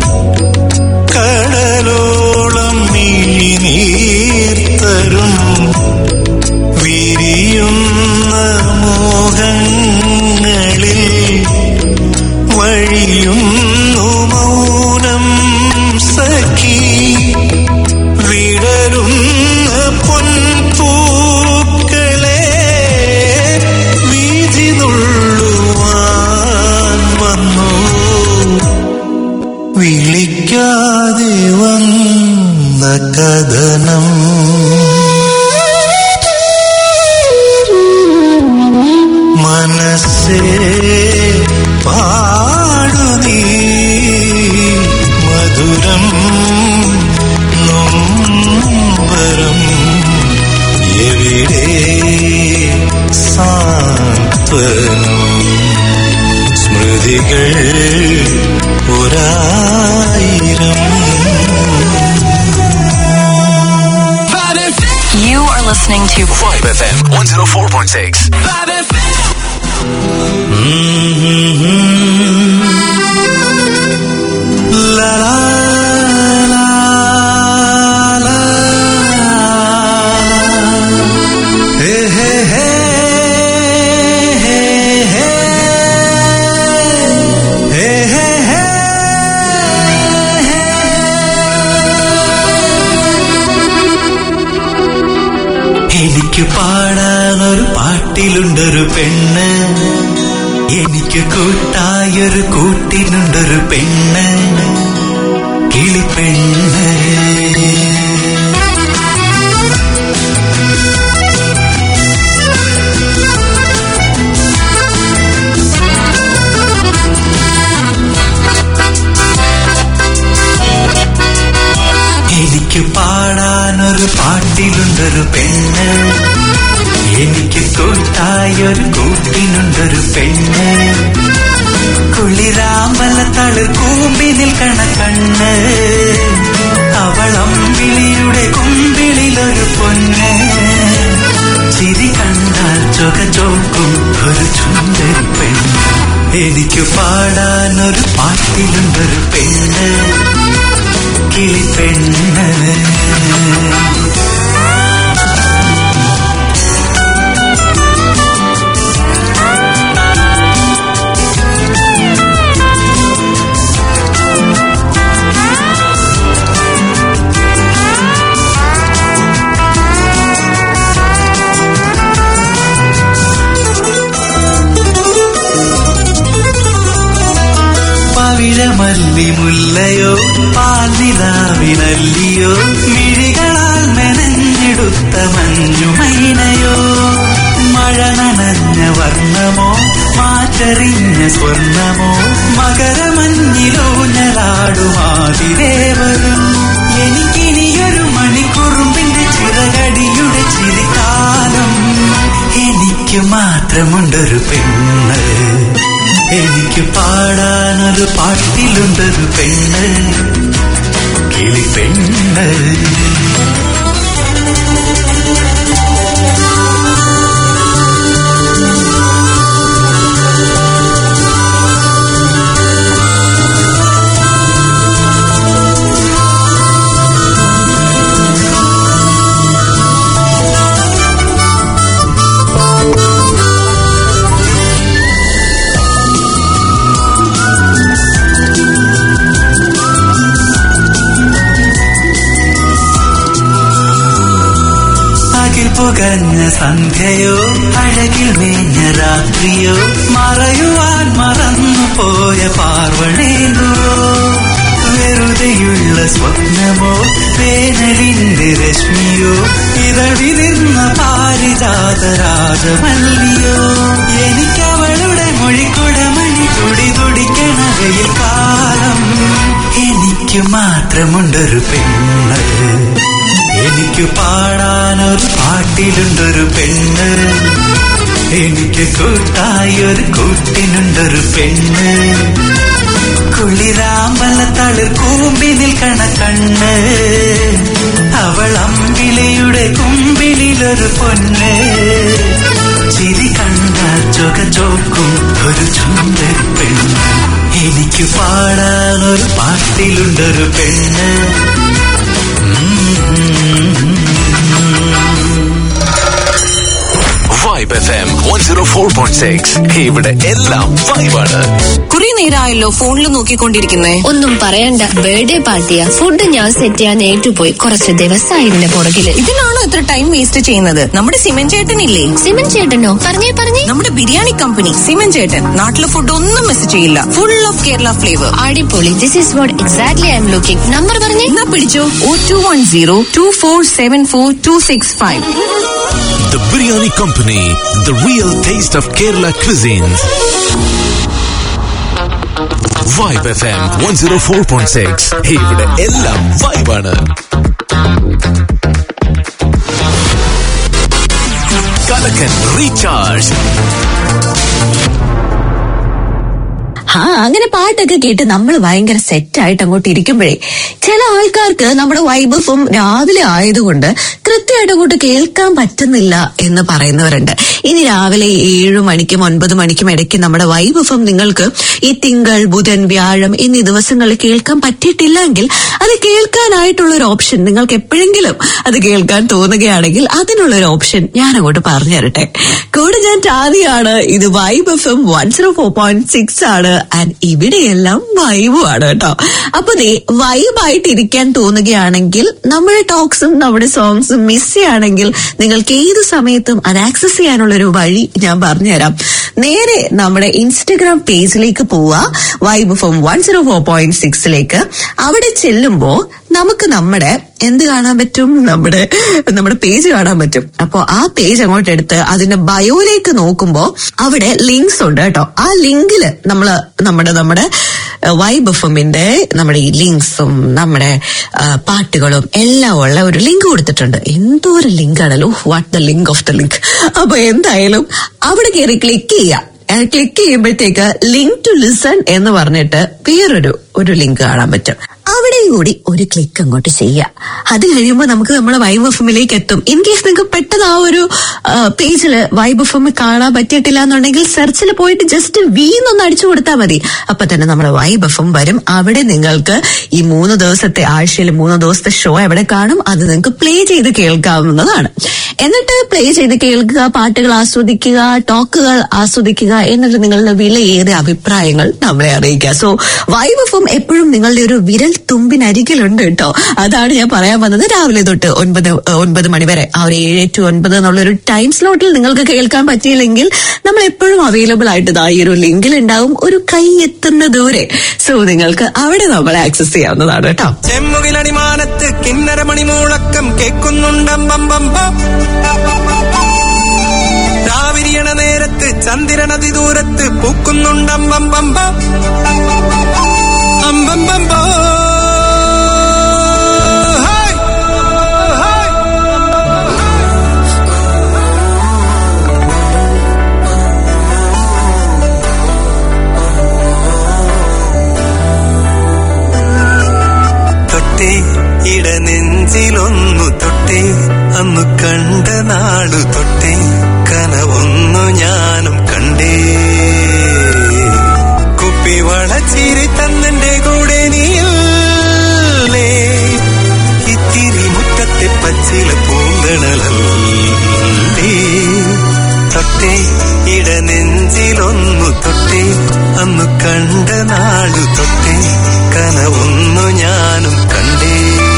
കടലോളം നീർത്തരും വിരിയുന്ന മോഹങ്ങളിൽ വഴിയുന്നു മൗനം സഖി വിടരുന്ന പൊൻപൂക്കളെ വീതി നുള്ളുവാൻ വന്നു വിളിക്കാതെ വന്ന കഥനം മനസ്സേ പാടു നീ മധുരം നൊമ്പരം എവിടെ സാന്ത്വനം സ്മൃതികൾ ഒരായിരം You FM 104.6. La la la la Hey hey hey hey hey hey എനിക്ക് പാടാനൊരു പാട്ടിലുണ്ടൊരു പെണ്ണ് എനിക്ക് കൂട്ടായൊരു കൂട്ടിനുണ്ടൊരു പെണ്ണ് കിളിപ്പെണ്ണ് എനിക്ക് പാടാനൊരു പാട്ടിലുണ്ടൊരു പെണ്ണ് എനിക്ക് കൂട്ടായൊരു കൂട്ടിനുണ്ടൊരു പെണ്ണ് കുളിരാമ്പല തളിർ കൂമ്പി നിൽക്കണ കണ്ണ് അവളമ്പിളിയുടെ കുമ്പിളിലൊരു പൊന്ന് ചിരി കണ്ടാൽ ചൊക ചോക്കും ഒരു ചുണ്ടരി പെണ്ണ് എനിക്ക് പാടാനൊരു പാട്ടിലുണ്ടൊരു പെണ്ണ് കിളിപ്പെണ്ണ് പവിഴമല്ലി മുല്ലയോ പാൽനിലാവിനല്ലിയോ മിഴികളാൽ മെനഞ്ഞെടുത്ത മഞ്ഞുമൈനയോ മഴ നനഞ്ഞ വർണ്ണമോ മാറ്ററിഞ്ഞ സ്വർണമോ മകരമഞ്ഞിലൂഞ്ഞലാടുമാതിരേവരും എനിക്കിനിയൊരു മണിക്കുറുമ്പിന്റെ ചിറകടിയുടെ ചിരിക്കാലം എനിക്ക് മാത്രമുണ്ടൊരു പെണ്ണ് എനിക്ക് പാടാനൊരു പാട്ടിലുണ്ടൊരു പെണ്ണ് കിളിപ്പെണ്ണ് അകിൽ പുകഞ്ഞ സന്ധ്യയോ അഴകിൽ മേഞ്ഞ രാത്രിയോ മറയുവാൻ മറന്നു പോയ പാർവണേന്ദുവോ വെറുതെയുള്ള സ്വപ്നമോ വേനലിന്റെ രശ്മിയോ ഇതവിരുന്ന പാരിജാത രാജമല്ലിയോ എനിക്കവളുടെ മൊഴിക്കുട മണി തുടി തുടിക്കണ വെയിൽ കാലം എനിക്ക് മാത്രമുണ്ടൊരു പെണ്ണ് എനിക്ക് പാടാനൊരു പാട്ടിലുണ്ടൊരു പെണ്ണ് എനിക്ക് കൂട്ടായൊരു കൂട്ടിനുണ്ടൊരു പെണ്ണ് കുളിരാമ്പല തളിർ കൂമ്പി നിൽക്കണ കണ്ണ് അവൾ അമ്പിളിയുടെ കുമ്പിളിലൊരു പൊന്ന് ചിരി കണ്ടാൽ ചൊക ചോക്കും ഒരു ചുണ്ടൻ പെണ്ണ് എനിക്ക് പാടാനൊരു പാട്ടിലുണ്ടൊരു പെണ്ണ് vibe F M one zero four point six ഇവിടെ എല്ലാം വൈബാണ് കുറെ നേരമായല്ലോ ഫോണിൽ നോക്കിക്കൊണ്ടിരിക്കുന്നേ ഒന്നും പറയണ്ട ബർത്ത്ഡേ പാർട്ടിയാ ഫുഡ് ഞാൻ സെറ്റ് ചെയ്യാൻ ഏറ്റുപോയി കുറച്ച് ദിവസമായി ഇതിന്റെ പുറകില് ഇതിനാണോ ഇത്ര ടൈം വേസ്റ്റ് ചെയ്യുന്നത് നമ്മുടെ സിമൻ ചേട്ടനില്ലേ സിമൻ ചേട്ടനോ പറഞ്ഞേ പറഞ്ഞേ നമ്മുടെ ബിരിയാണി കമ്പനി സിമൻ ചേട്ടൻ നാട്ടിലെ ഫുഡ് ഒന്നും മിസ് ചെയ്യില്ല ഫുൾ ഓഫ് കേരള ഫ്ലേവർ അടിപൊളി this is what exactly I'm looking number പറഞ്ഞേ എന്നാ പിടിച്ചോ oh two one zero two four seven four two six five The Biryani Company, the real taste of Kerala cuisines. Vibe FM 104.6 ഇവിടെ എല്ലാം വൈബാണ് കലക്കൻ റീചാർജ് ആ അങ്ങനെ പാട്ടൊക്കെ കേട്ട് നമ്മൾ ഭയങ്കര സെറ്റായിട്ട് അങ്ങോട്ട് ഇരിക്കുമ്പോഴേ ചില ആൾക്കാർക്ക് നമ്മുടെ വൈബഫും രാവിലെ ആയതുകൊണ്ട് കൃത്യമായിട്ട് അങ്ങോട്ട് കേൾക്കാൻ പറ്റുന്നില്ല എന്ന് പറയുന്നവരുണ്ട് ഇനി രാവിലെ ഏഴു മണിക്കും ഒൻപത് മണിക്കും ഇടയ്ക്ക് നമ്മുടെ വൈബഫും നിങ്ങൾക്ക് ഈ തിങ്കൾ ബുധൻ വ്യാഴം എന്നീ ദിവസങ്ങളിൽ കേൾക്കാൻ പറ്റിയിട്ടില്ലെങ്കിൽ അത് കേൾക്കാനായിട്ടുള്ള ഒരു ഓപ്ഷൻ നിങ്ങൾക്ക് എപ്പോഴെങ്കിലും അത് കേൾക്കാൻ തോന്നുകയാണെങ്കിൽ അതിനുള്ള ഒരു ഓപ്ഷൻ ഞാൻ അങ്ങോട്ട് പറഞ്ഞു തരട്ടെ കൂടെ ഞാൻ ടാദിയാണ് ഇത് vibe F M one zero four point six ആണ് ആൻഡ് ഇവിടെയെല്ലാം വൈബും ആണ് കേട്ടോ അപ്പൊ ദേ വൈബായിട്ട് ഇരിക്കാൻ തോന്നുകയാണെങ്കിൽ നമ്മുടെ ടോക്സും നമ്മുടെ സോങ്സും മിസ് ചെയ്യുകയാണെങ്കിൽ നിങ്ങൾക്ക് ഏത് സമയത്തും അത് ആക്സസ് ചെയ്യാനുള്ള ഒരു വഴി ഞാൻ പറഞ്ഞുതരാം നേരെ നമ്മുടെ ഇൻസ്റ്റഗ്രാം പേജിലേക്ക് പോവുക vibe form one zero four point സിക്സിലേക്ക് അവിടെ ചെല്ലുമ്പോ നമുക്ക് നമ്മുടെ എന്ത് കാണാൻ പറ്റും നമ്മുടെ നമ്മുടെ പേജ് കാണാൻ പറ്റും അപ്പോ ആ പേജ് അങ്ങോട്ട് എടുത്ത് അതിന്റെ ബയോയിലേക്ക് നോക്കുമ്പോ അവിടെ ലിങ്ക്സ് ഉണ്ട് കേട്ടോ ആ ലിങ്കില് നമ്മള് നമ്മുടെ നമ്മുടെ വൈബ് എഫമിന്റെ നമ്മുടെ ഈ ലിങ്ക്സും നമ്മുടെ ആ, പാട്ടുകളും എല്ലാം ഉള്ള ഒരു ലിങ്ക് കൊടുത്തിട്ടുണ്ട് എന്തോ ഒരു ലിങ്ക് ആണല്ലോ what the link of the link അപ്പൊ എന്തായാലും അവിടെ കയറി ക്ലിക്ക് ചെയ്യാം ക്ലിക്ക് ചെയ്യുമ്പോഴത്തേക്ക് ലിങ്ക് ടു ലിസൺ എന്ന് പറഞ്ഞിട്ട് വേറൊരു ഒരു ലിങ്ക് കാണാൻ പറ്റും അവിടെയും കൂടി ഒരു ക്ലിക്ക് അങ്ങോട്ട് ചെയ്യാം അത് കഴിയുമ്പോൾ നമുക്ക് നമ്മുടെ വൈബ് എഫമിലേക്ക് എത്തും ഇൻ കേസ് നിങ്ങൾക്ക് പെട്ടെന്ന് ആ ഒരു പേജിൽ വൈബ് എഫം കാണാൻ പറ്റിയിട്ടില്ല എന്നുണ്ടെങ്കിൽ സെർച്ചിൽ പോയിട്ട് ജസ്റ്റ് വി എന്നൊന്ന് അടിച്ചു കൊടുത്താൽ മതി അപ്പൊ തന്നെ നമ്മുടെ വൈബ് എഫം വരും അവിടെ നിങ്ങൾക്ക് ഈ മൂന്ന് ദിവസത്തെ ആഴ്ചയിൽ മൂന്ന് ദിവസത്തെ ഷോ എവിടെ കാണും അത് നിങ്ങൾക്ക് പ്ലേ ചെയ്ത് കേൾക്കാവുന്നതാണ് എന്നിട്ട് പ്ലേ ചെയ്ത് കേൾക്കുക പാട്ടുകൾ ആസ്വദിക്കുക ടോക്കുകൾ ആസ്വദിക്കുക എന്നിട്ട് നിങ്ങളുടെ വിലയേറിയ അഭിപ്രായങ്ങൾ നമ്മളെ അറിയിക്കുക സോ വൈബ് എഫും എപ്പോഴും നിങ്ങളുടെ ഒരു വിരൽ തുമ്പിനരികിലുണ്ട് കേട്ടോ അതാണ് ഞാൻ പറയാൻ വന്നത് രാവിലെ തൊട്ട് ഒൻപത് ഏഹ്, ഒൻപത് മണി വരെ ആ ഒരു ഏഴ് ടു ഒൻപത് എന്നുള്ള ഒരു ടൈം സ്ലോട്ടിൽ നിങ്ങൾക്ക് കേൾക്കാൻ പറ്റിയില്ലെങ്കിൽ നമ്മൾ എപ്പോഴും അവൈലബിൾ ആയിട്ട് ദാ ഈ ഒരു ലിങ്കിൽ ഉണ്ടാവും ഒരു കൈ എത്തുന്ന ദൂരെ സോ നിങ്ങൾക്ക് അവിടെ നമ്മൾ ആക്സസ് ചെയ്യാവുന്നതാണ് കേട്ടോ ചെമ്മുകിലണിമാനത്ത് കിന്നര മണിമൂളക്കം കേൾക്കുന്നുണ്ടമ്പമ്പമ്പ രാവിരിയണ നേരത്ത് ചന്ദ്രനതി ദൂരത്ത് പൂക്കുന്നുണ്ടമ്പമ്പമ്പ അമ്പമ്പമ്പ ഹായ് ഹായ് തൊട്ടേ ഇടനെഞ്ചിലൊന്നു തൊട്ടേ അന്നു കണ്ട നാളു തൊട്ടേ കനവൊന്നു ഞാനും കണ്ടേ കുപ്പി വളച്ചിരി തന്നെന്റെ കൂടെ നീയല്ലേ ഇത്തിരി മുറ്റത്തെ പച്ചില പൂന്തണലല്ലേ തൊട്ടേ ഇടനെഞ്ചിലൊന്നു തൊട്ടേ അന്നു കണ്ട നാളു തൊട്ടേ കനവൊന്നു ഞാനും കണ്ടേ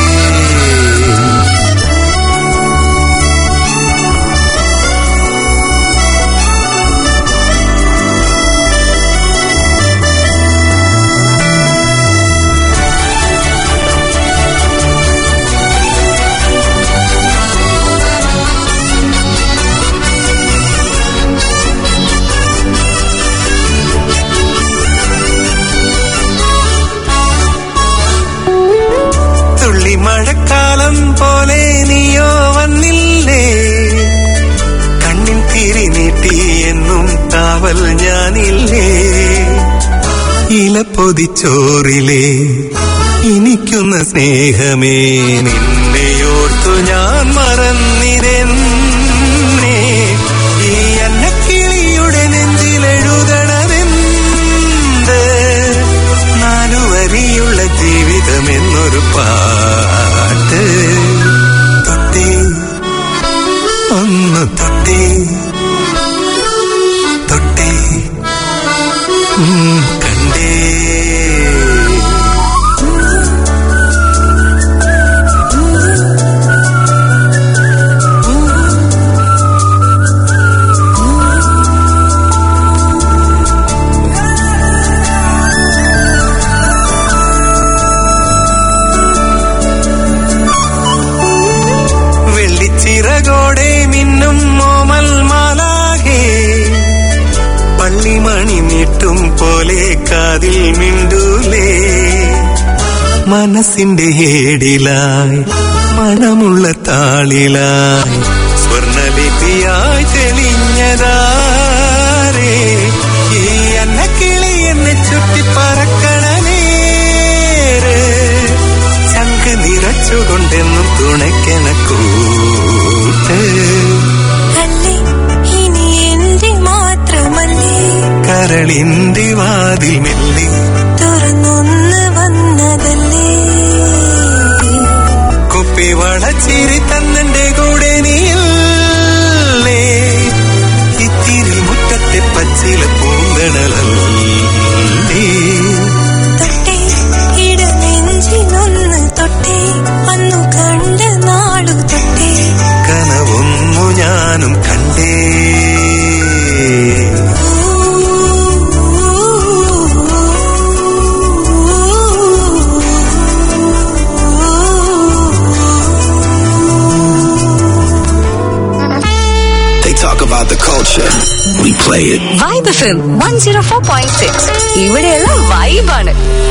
തുള്ളി മഴക്കാലം പോലെ നീയോ വന്നില്ലേ കണ്ണിൻ തിരി നീട്ടി എന്നും കാവൽ ഞാനില്ലേ ഇല പൊതിച്ചോറിലെ ഇനിക്കുന്ന സ്നേഹമേ നിന്നെയോർത്തു ഞാൻ മറന്നിരെന്നേ ഈ അന്നക്കിളിയുടെ നെഞ്ചിലെഴുതണതെന്ത് നാലുവരിയുള്ള ജീവിതം എന്നൊരു പാട്ട് തൊട്ടേ ഒന്ന് തൊട്ടേ തൊട്ടേ ഉം, കണ്ടേ വെള്ളിച്ചിറകോടെ മിന്നും മോമൽ മാലാകെ പള്ളിമണി നീട്ടും പോലെ കാതിൽ മിണ്ടൂലേ മനസ്സിന്റെ ഏടിലായി മണമുള്ള താളിലായി സ്വർണലിപിയായി തെളിഞ്ഞതാരേ ഈ അന്നക്കിളി എന്നെ ചുറ്റും വച്ചുകൊണ്ടെന്നും തുണയ്ക്കണ കൂട്ട് അല്ലേ ഇനി എന്റെ മാത്രമല്ലേ കരളിന്റെ വാതിൽ മെല്ലി തുറന്നൊന്ന് വന്നതല്ലേ കുപ്പി വളച്ചിരി തന്നെന്റെ കൂടെ നീയല്ലേ ഇത്തിരി മുറ്റത്തെ പച്ചില പൂന്തണലല്ലേ തൊട്ടേ ഇടനെഞ്ചിലൊന്ന് തൊട്ടേ അന്നു കണ്ട നാളു തൊട്ടേ കനവൊന്നു ഞാനും കണ്ടേ They talk about the culture. We play it. Vibe F one zero four point six ഇവിടെയുള്ള വൈബാണ്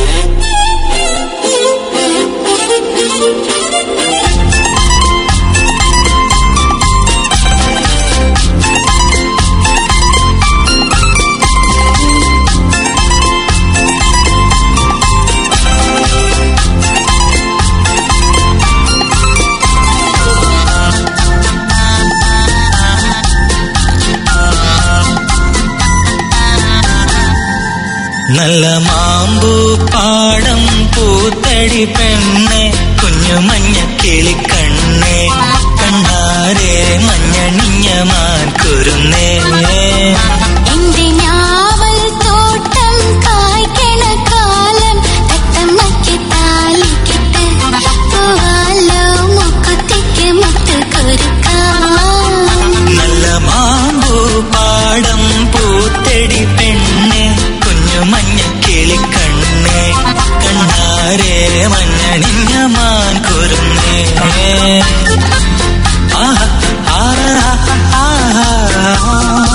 നല്ല മാമ്പൂ പാടം പൂത്തടി പെണ്ണെ കുഞ്ഞു മഞ്ഞ കിളിക്കണ്ണേ കണ്ണാരെ മഞ്ഞണിഞ്ഞ മാൻ കുരുന്നേ എന്റെ ഞാവൽ തോട്ടം കായ്ക്കണ കാലം തട്ടമ്മയ്ക്ക് താലിക്കിട്ട് പോവാലോ മുക്കുത്തിക്ക് മുട്ട് കൊരുക്കാം നല്ല മാമ്പൂ പാടം പൂത്തടി പെണ്ണെ കുഞ്ഞു മഞ്ഞ കിളിക്കണ്ണേ കണ്ണാരെ മഞ്ഞണിഞ്ഞ മാൻ കുരുന്നേ ആഹ് ആഹ് ആഹ്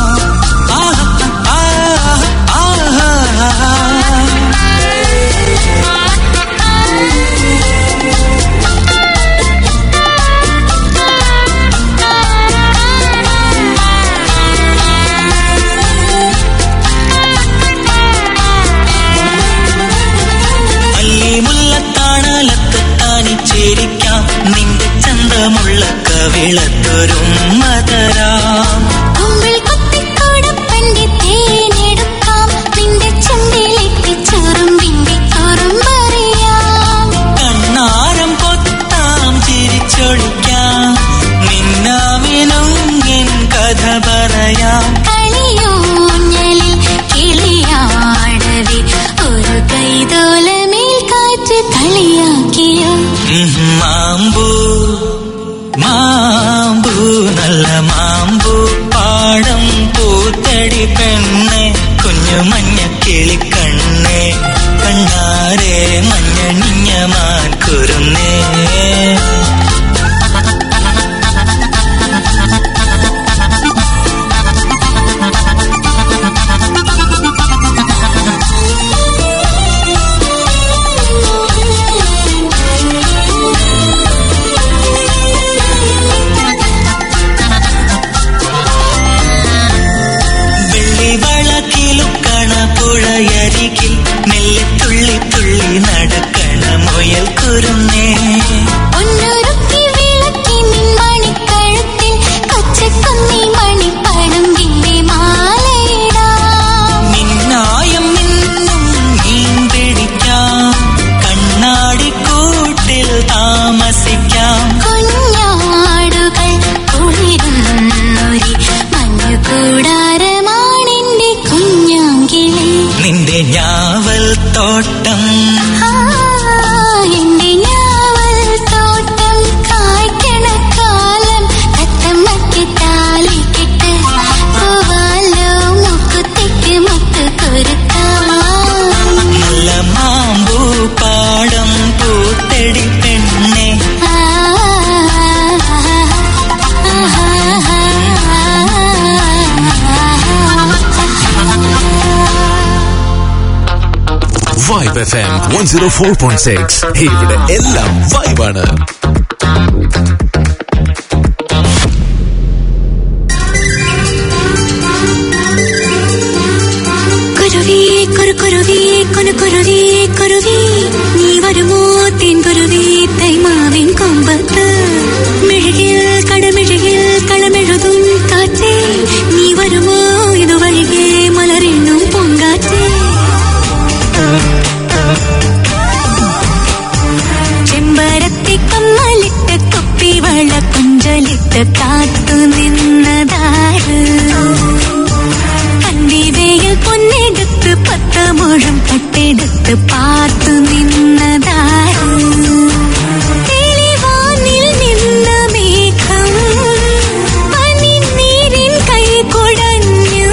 അല്ലിമുല്ലത്താണലത്ത് താനിച്ചേരിക്കാം നിന്റെ ചന്തമുള്ള കവിളത്തൊരും മതരാം കുമ്പിൾ കുത്തിക്കൊടുപ്പന്റെ തേനെടുക്കാം നിന്റെ ചുണ്ടിലേക്ക് ചുറുമ്പിന്റെ ചുറുമ്പറിയാം കണ്ണാരം പൊത്താം ചിരിച്ചൊളിക്കാം നിന്നാമിനുങ്ങിൻ കഥ പറയാം കളിയൂഞ്ഞലിൽ കിളിയാടവേ ഒരു കൈതോലമേൽ കാറ്റ് കളിയാക്കിയോ ഉം, മാമ്പൂ മാമ്പൂ നല്ല മാമ്പൂ പാടം പൂത്തടി പെണ്ണെ കുഞ്ഞു മഞ്ഞ കിളിക്കണ്ണേ കണ്ണാരെ മഞ്ഞണിഞ്ഞ മാൻ കുരുന്നേ വെള്ളിവളക്കിലുക്കണ പുഴയരികിൽ മെല്ലെ തുള്ളി തുള്ളി നടക്കണ മുയൽ കുരുന്നേ ഒന്നൊരുക്കി വിളക്കി നിൻ മണിക്കഴുത്തിൽ കൊച്ചക്കുന്നി മണിപ്പടമ്പിന്റെ മാലയിടാം മിന്നായം മിന്നും മീൻ പിടിക്കാം കണ്ണാടിക്കൂട്ടിൽ താമസിക്കാം കുഞ്ഞാടുകൾ കുളിരുന്നൊരി മഞ്ഞുകൂടാരമാണെന്റെ കുഞ്ഞാങ്കിളി നിന്റെ ഞാവൽ തോട്ടം ആ, എന്റെ ഞാവൽ തോട്ടം കായ്ക്കണ കാലം തത്തമ്മയ്ക്ക് താലിക്കിട്ട് പോവാലോ മുക്കുത്തിക്ക് മുട്ട് കൊരുക്കാം നല്ല മാമ്പൂ പാടം പൂത്തടി പെണ്ണെ vibe F M one zero four point six ഇവിടെ എല്ലാം വൈബാണ് കുരുവി കുരു കുരുവി കുനു കുരുവി കുരുവി നീ വരുമോ തേൻ കുരുവി തൈമാവിൻ ചൊല്ലിട്ട് കാത്തു നിന്നതാര് പന്തിവയിൽ പൊന്നെടുത്ത് പത്ത് മുഴം പട്ടെടുത്ത് പാർത്തു നിന്നതാര് തെളിവാനിൽ നിന്ന മേഘം പനിനീരിൻ കൈ കുടഞ്ഞു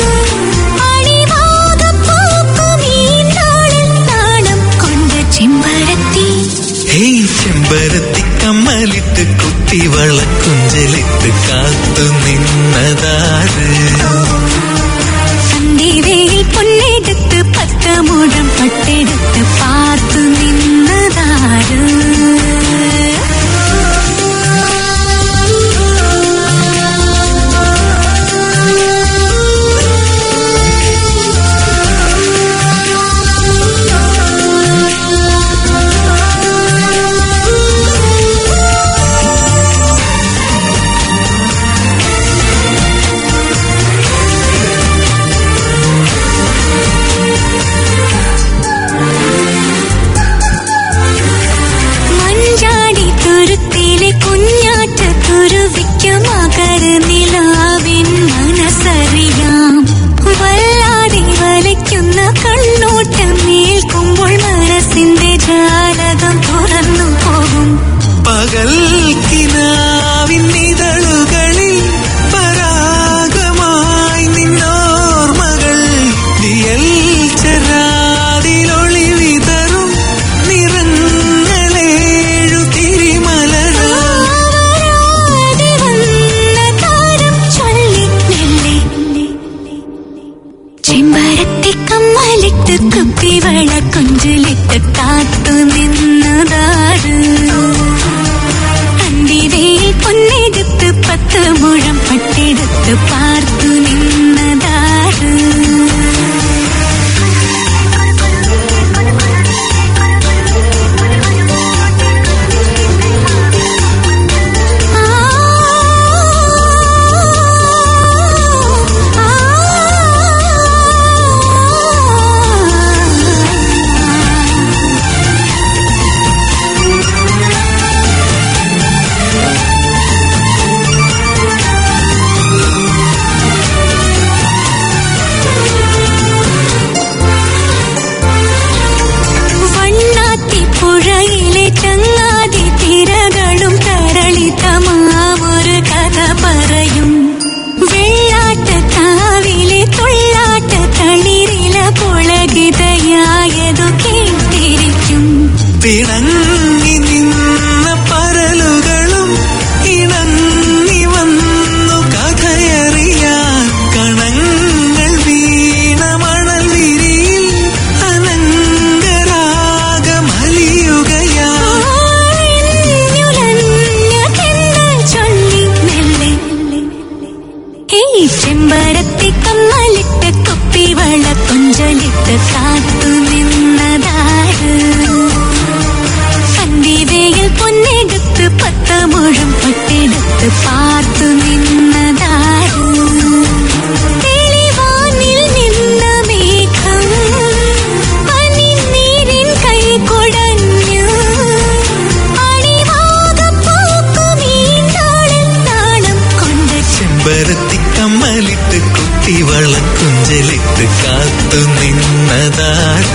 അണിവാകപ്പൂക്കും ഈ നാളിൽ നാണം കൊണ്ട ചെമ്പരത്തി ഹേയ് ചെമ്പരത്തി കമ്മലിട്ട് കുത്തി വളക്കുഞ്ചലിട്ട് കാത്തു നിന്നതാര് സന്ധ്യയിൽ പൊന്നെടുത്ത് പത്ത് മുഴം പട്ടെടുത്ത് പാർത്തു നിന്നതാര് മഞ്ചാടി തുരുത്തിലെ കുഞ്ഞാറ്റ കുരുവിക്ക് മകര നിലാവിൻ മനസ്സറിയാം വല്ലാതെ വലയ്ക്കുന്ന കണ്ണോട്ടം ഏൽക്കുമ്പോൾ മനസ്സിന്റെ ജാലകം തുറന്നു പോകും പകൽ കിനാവിൻ നിതളുകളിൽ പരാഗമായി നിന്നോർമകൾ ദിയൽ ചെറാതിലൊളി വിതറും നിറങ്ങളേഴു തിരിമലരാ ആവരാതെ വന്ന താരം ചൊല്ലി മെല്ലെ. ചെമ്പരത്തി കമ്മലിട്ട് കുപ്പിവള കൊഞ്ചിലിട്ട് കാത്തു നിന്നതാറ് അന്തിവയിൽ പൊന്നെടുത്ത് പത്ത് മുഴം പട്ടെടുത്ത് പാർത്തു നിന്നതാറ് വണ്ണാത്തി പുഴയിലെ ചങ്ങാതി തിരകളും തരളിതമാമൊരു കഥ പറയും വെള്ളാട്ട കാവിലെ തൊള്ളാട്ട തളിരില പുളകിതയായതു കേട്ടിരിക്കും പിണങ്ങി നിന്ന പരലുകളും ഇണങ്ങി വന്നു കഥയറിയാൻ കണങ്ങൾ വീണ മണൽ വിരിയിൽ അനങ്കരാഗമലിയുകയാ ചൊല്ലി മെല്ലെ ഹേയ് ചെമ്പരത്തി കമ്മലിട്ട് കുപ്പിവള കൊഞ്ചലിട്ട് കാത്തു നിന്നതാര് സന്ധ്യയിൽ പൊന്നെടുത്ത് പത്ത് മുഴം പട്ടെടുത്ത് പാർത്തു നിന്നതാര് തെളിവാനിൽ നിന്ന മേഘം പനിനീരിൻ കൈ കുടഞ്ഞു അണിവാകപ്പൂക്കും ഈ നാളിൽ നാണം കൊണ്ട ചെമ്പരത്തി കമ്മലിട്ട് കുത്തി വളക്കുഞ്ചലിട്ട് കാത്തു നിന്നതാര്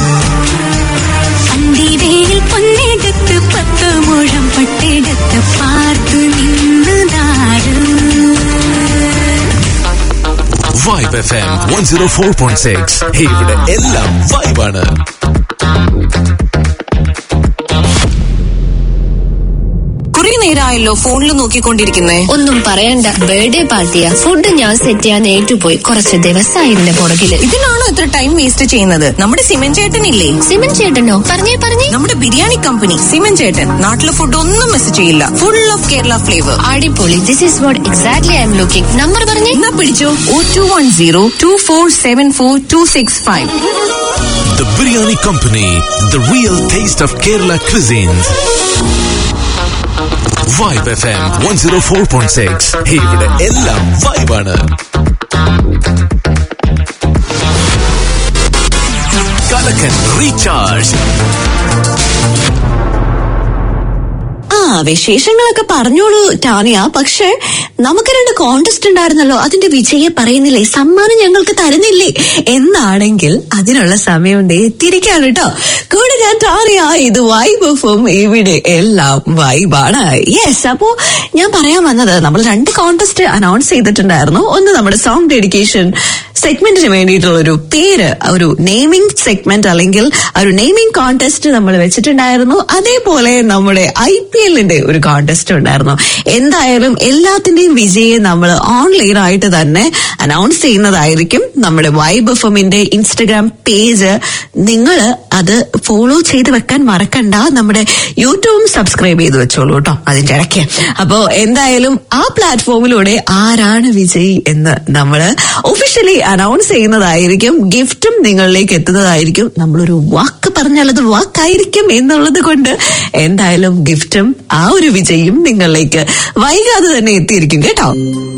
സന്ധ്യയിൽ പൊന്നെടുത്ത് പത്ത് മുഴം പട്ടെടുത്ത് പാർത്തു നിന്നതാര് vibe F M one zero four point six ഇവിടെ എല്ലാം വൈബാണ് കുറെ നേരമായല്ലോ ഫോണിൽ നോക്കിക്കൊണ്ടിരിക്കുന്നേ ഒന്നും പറയണ്ട ബർത്ത്ഡേ പാർട്ടിയാ ഫുഡ് ഞാൻ സെറ്റ് ചെയ്യാൻ ഏറ്റുപോയി കുറച്ച് ദിവസമായി ഇതിന്റെ പുറകില് ഇതിനാണോ ഇത്ര ടൈം വേസ്റ്റ് ചെയ്യുന്നത് നമ്മുടെ സിമൻ ചേട്ടനില്ലേ സിമൻ ചേട്ടനോ പറഞ്ഞേ പറഞ്ഞേ നമ്മുടെ ബിരിയാണി കമ്പനി സിമൻ ചേട്ടൻ നാട്ടിലെ ഫുഡ് ഒന്നും മിസ് ചെയ്യില്ല ഫുൾ ഓഫ് കേരള ഫ്ലേവർ അടിപൊളി this is what exactly I'm looking number പറഞ്ഞേ എന്നാ പിടിച്ചോ oh two one zero two four seven four two six five The Biryani Company, the real taste of Kerala cuisines. Vibe FM 104.6 ഇവിടെ എല്ലാം വൈബാണ് കലക്കൻ റീചാർജ് ആ വിശേഷങ്ങളൊക്കെ പറഞ്ഞോളൂ ടാനിയ പക്ഷെ നമുക്ക് രണ്ട് കോണ്ടസ്റ്റ് ഉണ്ടായിരുന്നല്ലോ അതിന്റെ വിജയെ പറയുന്നില്ലേ സമ്മാനം ഞങ്ങൾക്ക് തരുന്നില്ലേ എന്നാണെങ്കിൽ അതിനുള്ള സമയം ദേ എത്തിയിരിക്കാണ് കേട്ടോ കൂടെ ഞാൻ ടാനിയ ഇത് വൈബ് എഫും ഇവിടെ എല്ലാം വൈബാണ് യെസ് അപ്പോ ഞാൻ പറയാൻ വന്നത് നമ്മൾ രണ്ട് കോണ്ടസ്റ്റ് അനൗൺസ് ചെയ്തിട്ടുണ്ടായിരുന്നു ഒന്ന് നമ്മുടെ സോങ് ഡെഡിക്കേഷൻ സെഗ്മെന്റിന് വേണ്ടിയിട്ടുള്ള ഒരു പേര് ഒരു നെയിമിംഗ് സെഗ്മെന്റ് അല്ലെങ്കിൽ ഒരു നെയിമിംഗ് കോntest നമ്മൾ വെച്ചിട്ടുണ്ടായിരുന്നു അതേപോലെ നമ്മുടെ ഐ പി എല്ലിന്റെ ഒരു കോntest ഉണ്ടായിരുന്നു എന്തായാലും എല്ലാത്തിന്റെയും വിജയം നമ്മൾ ഓൺലൈൻ ആയിട്ട് തന്നെ അനൗൺസ് ചെയ്യുന്നതായിരിക്കും നമ്മുടെ വൈബ് എഫമിന്റെ ഇൻസ്റ്റഗ്രാം പേജ് നിങ്ങൾ അത് ഫോളോ ചെയ്ത് വെക്കാൻ മറക്കണ്ട നമ്മുടെ യൂട്യൂബും സബ്സ്ക്രൈബ് ചെയ്ത് വെച്ചോളൂ കേട്ടോ അതിന്റെ ഇടയ്ക്ക് അപ്പോ എന്തായാലും ആ പ്ലാറ്റ്ഫോമിലൂടെ ആരാണ് വിജയി എന്ന് നമ്മൾ ഒഫീഷ്യലി അനൗൺസ് ചെയ്യുന്നതായിരിക്കും ഗിഫ്റ്റും നിങ്ങളിലേക്ക് എത്തുന്നതായിരിക്കും നമ്മളൊരു വാക്ക് പറഞ്ഞാൽ അത് വാക്കായിരിക്കും എന്നുള്ളത് കൊണ്ട് എന്തായാലും ഗിഫ്റ്റും ആ ഒരു വിജയും നിങ്ങളിലേക്ക് വൈകാതെ തന്നെ എത്തിയിരിക്കും കേട്ടോ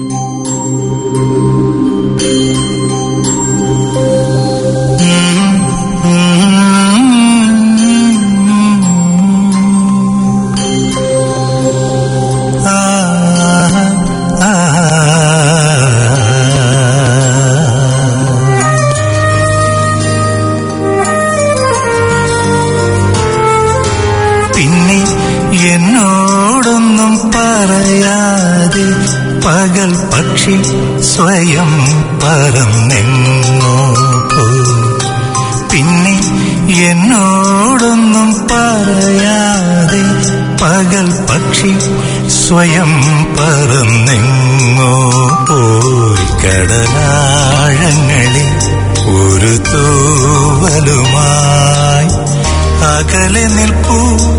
പിന്നെ എന്നോടൊന്നും പറയാതെ പകൽ പക്ഷി സ്വയം പറന്നെങ്ങോ പോയി പിന്നെ എന്നോടൊന്നും പറയാതെ പകൽ പക്ഷി സ്വയം പറന്നെങ്ങോ പോയി കടലാഴങ്ങളിൽ ഒരു തൂവലുമായി അകലെ നിൽപ്പൂ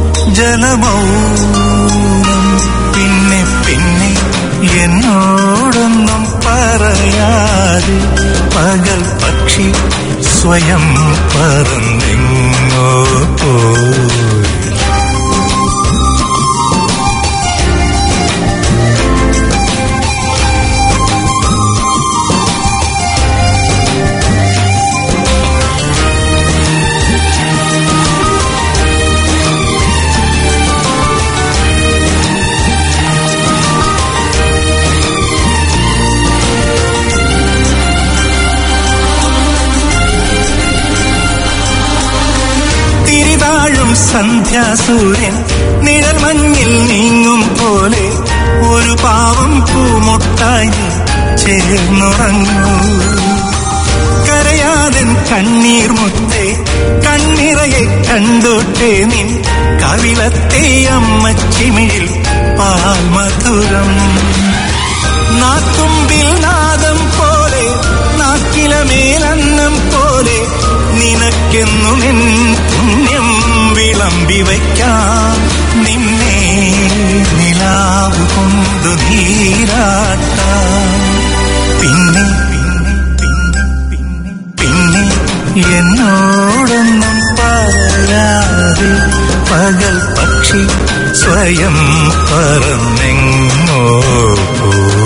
ജലമൗനം പിന്നെ പിന്നെ എന്നോടൊന്നും പറയാതെ പകൽ പക്ഷി സ്വയം പറന്നെങ്ങോ പോയി തിരിതാഴും സന്ധ്യാസൂര്യൻ നിഴൽ മഞ്ഞിൽ നീങ്ങും പോലെ ഒരു പാവം പൂമൊട്ടായി ചേർന്നുറങ്ങൂ കരയാതൻ കണ്ണീർ മുത്തേ കണ്ണിറയെ കണ്ടോട്ടെ നിൻ കവിളത്തെ അമ്മച്ചിമിഴിൽ പാൽ മധുരം നാത്തുമ്പിൽ നാദം പോലെ നാക്കിലമേലന്നം പോലെ നിനക്കെന്നും എൻ പുണ്യം വിളമ്പി വയ്ക്കാം നിന്നെ നിലാവ് കൊണ്ടു നീരാട്ടാം പിന്നെ പിന്നെ പിന്നെ പിന്നെ പിന്നെ എന്നോടൊന്നും പറയാതെ പകൽ പക്ഷി സ്വയം പറന്നെങ്ങോ പോയി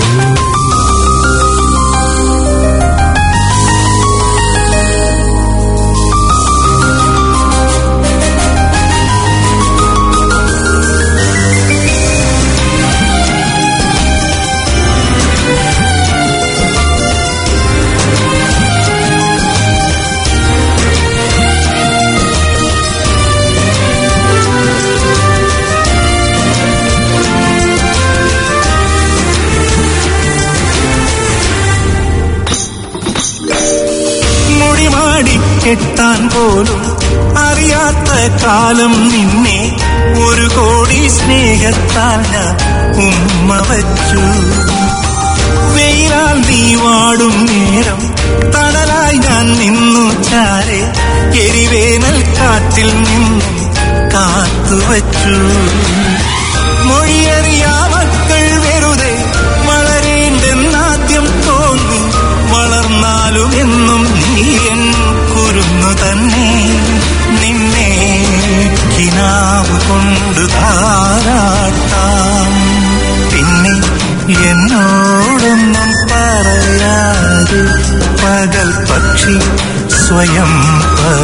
മുടിമാടി കെട്ടാൻ പോലും അറിയാത്ത കാലം നിന്നെ ഒരു കോടി സ്നേഹത്താൽ ഞാൻ ഉമ്മ വച്ചു വെയിലാൽ നീ വാടും നേരം തണലായി ഞാൻ നിന്നു ചാരെ എരിവേനൽ കാറ്റിൽ നിന്നും കാത്തുവച്ചു മൊഴിയറിയാ മക്കൾ വെറുതെ വളരേണ്ടെന്നാദ്യം തോന്നി വളർന്നാലും എന്നും നീ എൻ കുരുന്നു തന്നെ നിന്നെ കിനാവ് കൊണ്ട് താരാട്ടാം പിന്നെ എന്നോടൊന്നും പറയാതെ പകൽ പക്ഷി സ്വയം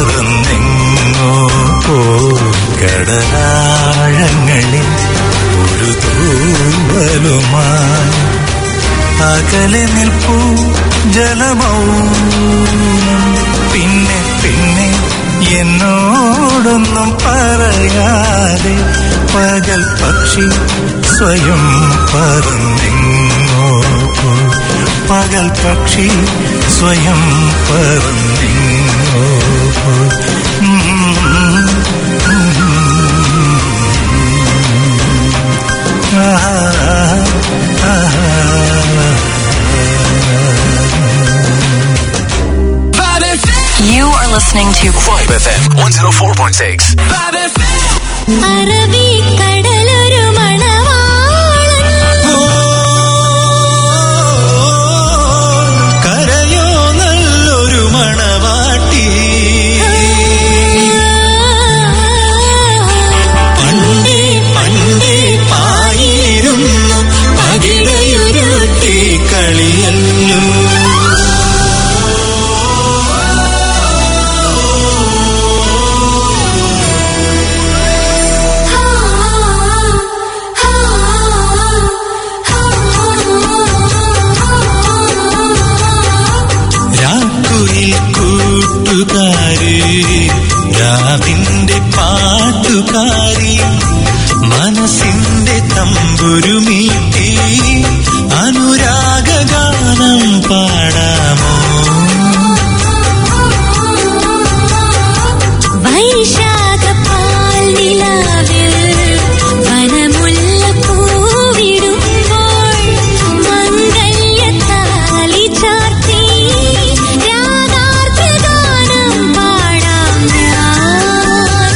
പറന്നെങ്ങോ കടലാഴങ്ങളിൽ ഒരു തൂവലുമായി അകലെ നിൽപ്പൂ ജലമൗനം പിന്നെ പിന്നെ എന്നോടൊന്നും പറയാതെ പകൽ പക്ഷി സ്വയം പറന്നെങ്ങോ പോയി. പകൽ പക്ഷി സ്വയം പറന്നെങ്ങോ പോയി. You are listening to Vibe FM 104.6. അറബിക്കടലൊരു മണവാളൻ കരയോ നല്ലൊരു മണവാട്ടി പണ്ടേ പണ്ടേ പായിരുന്നു പകിടയുരുട്ടി കളിയല്ലോ രാക്കുയിൽ കൂട്ടുകാരി രാവിന്റെ പാട്ടുകാരി മനസ്സിന്റെ തമ്പുരുമീട്ടി അനുരാഗഗാനം പാടാമോ വൈശാഖപ്പാൽ നിലാവിൽ വനമുല്ല പൂവിടുമ്പോൾ മംഗല്യത്താലി ചാർത്തി രാഗാർദ്രഗാനം പാടാം ഞാൻ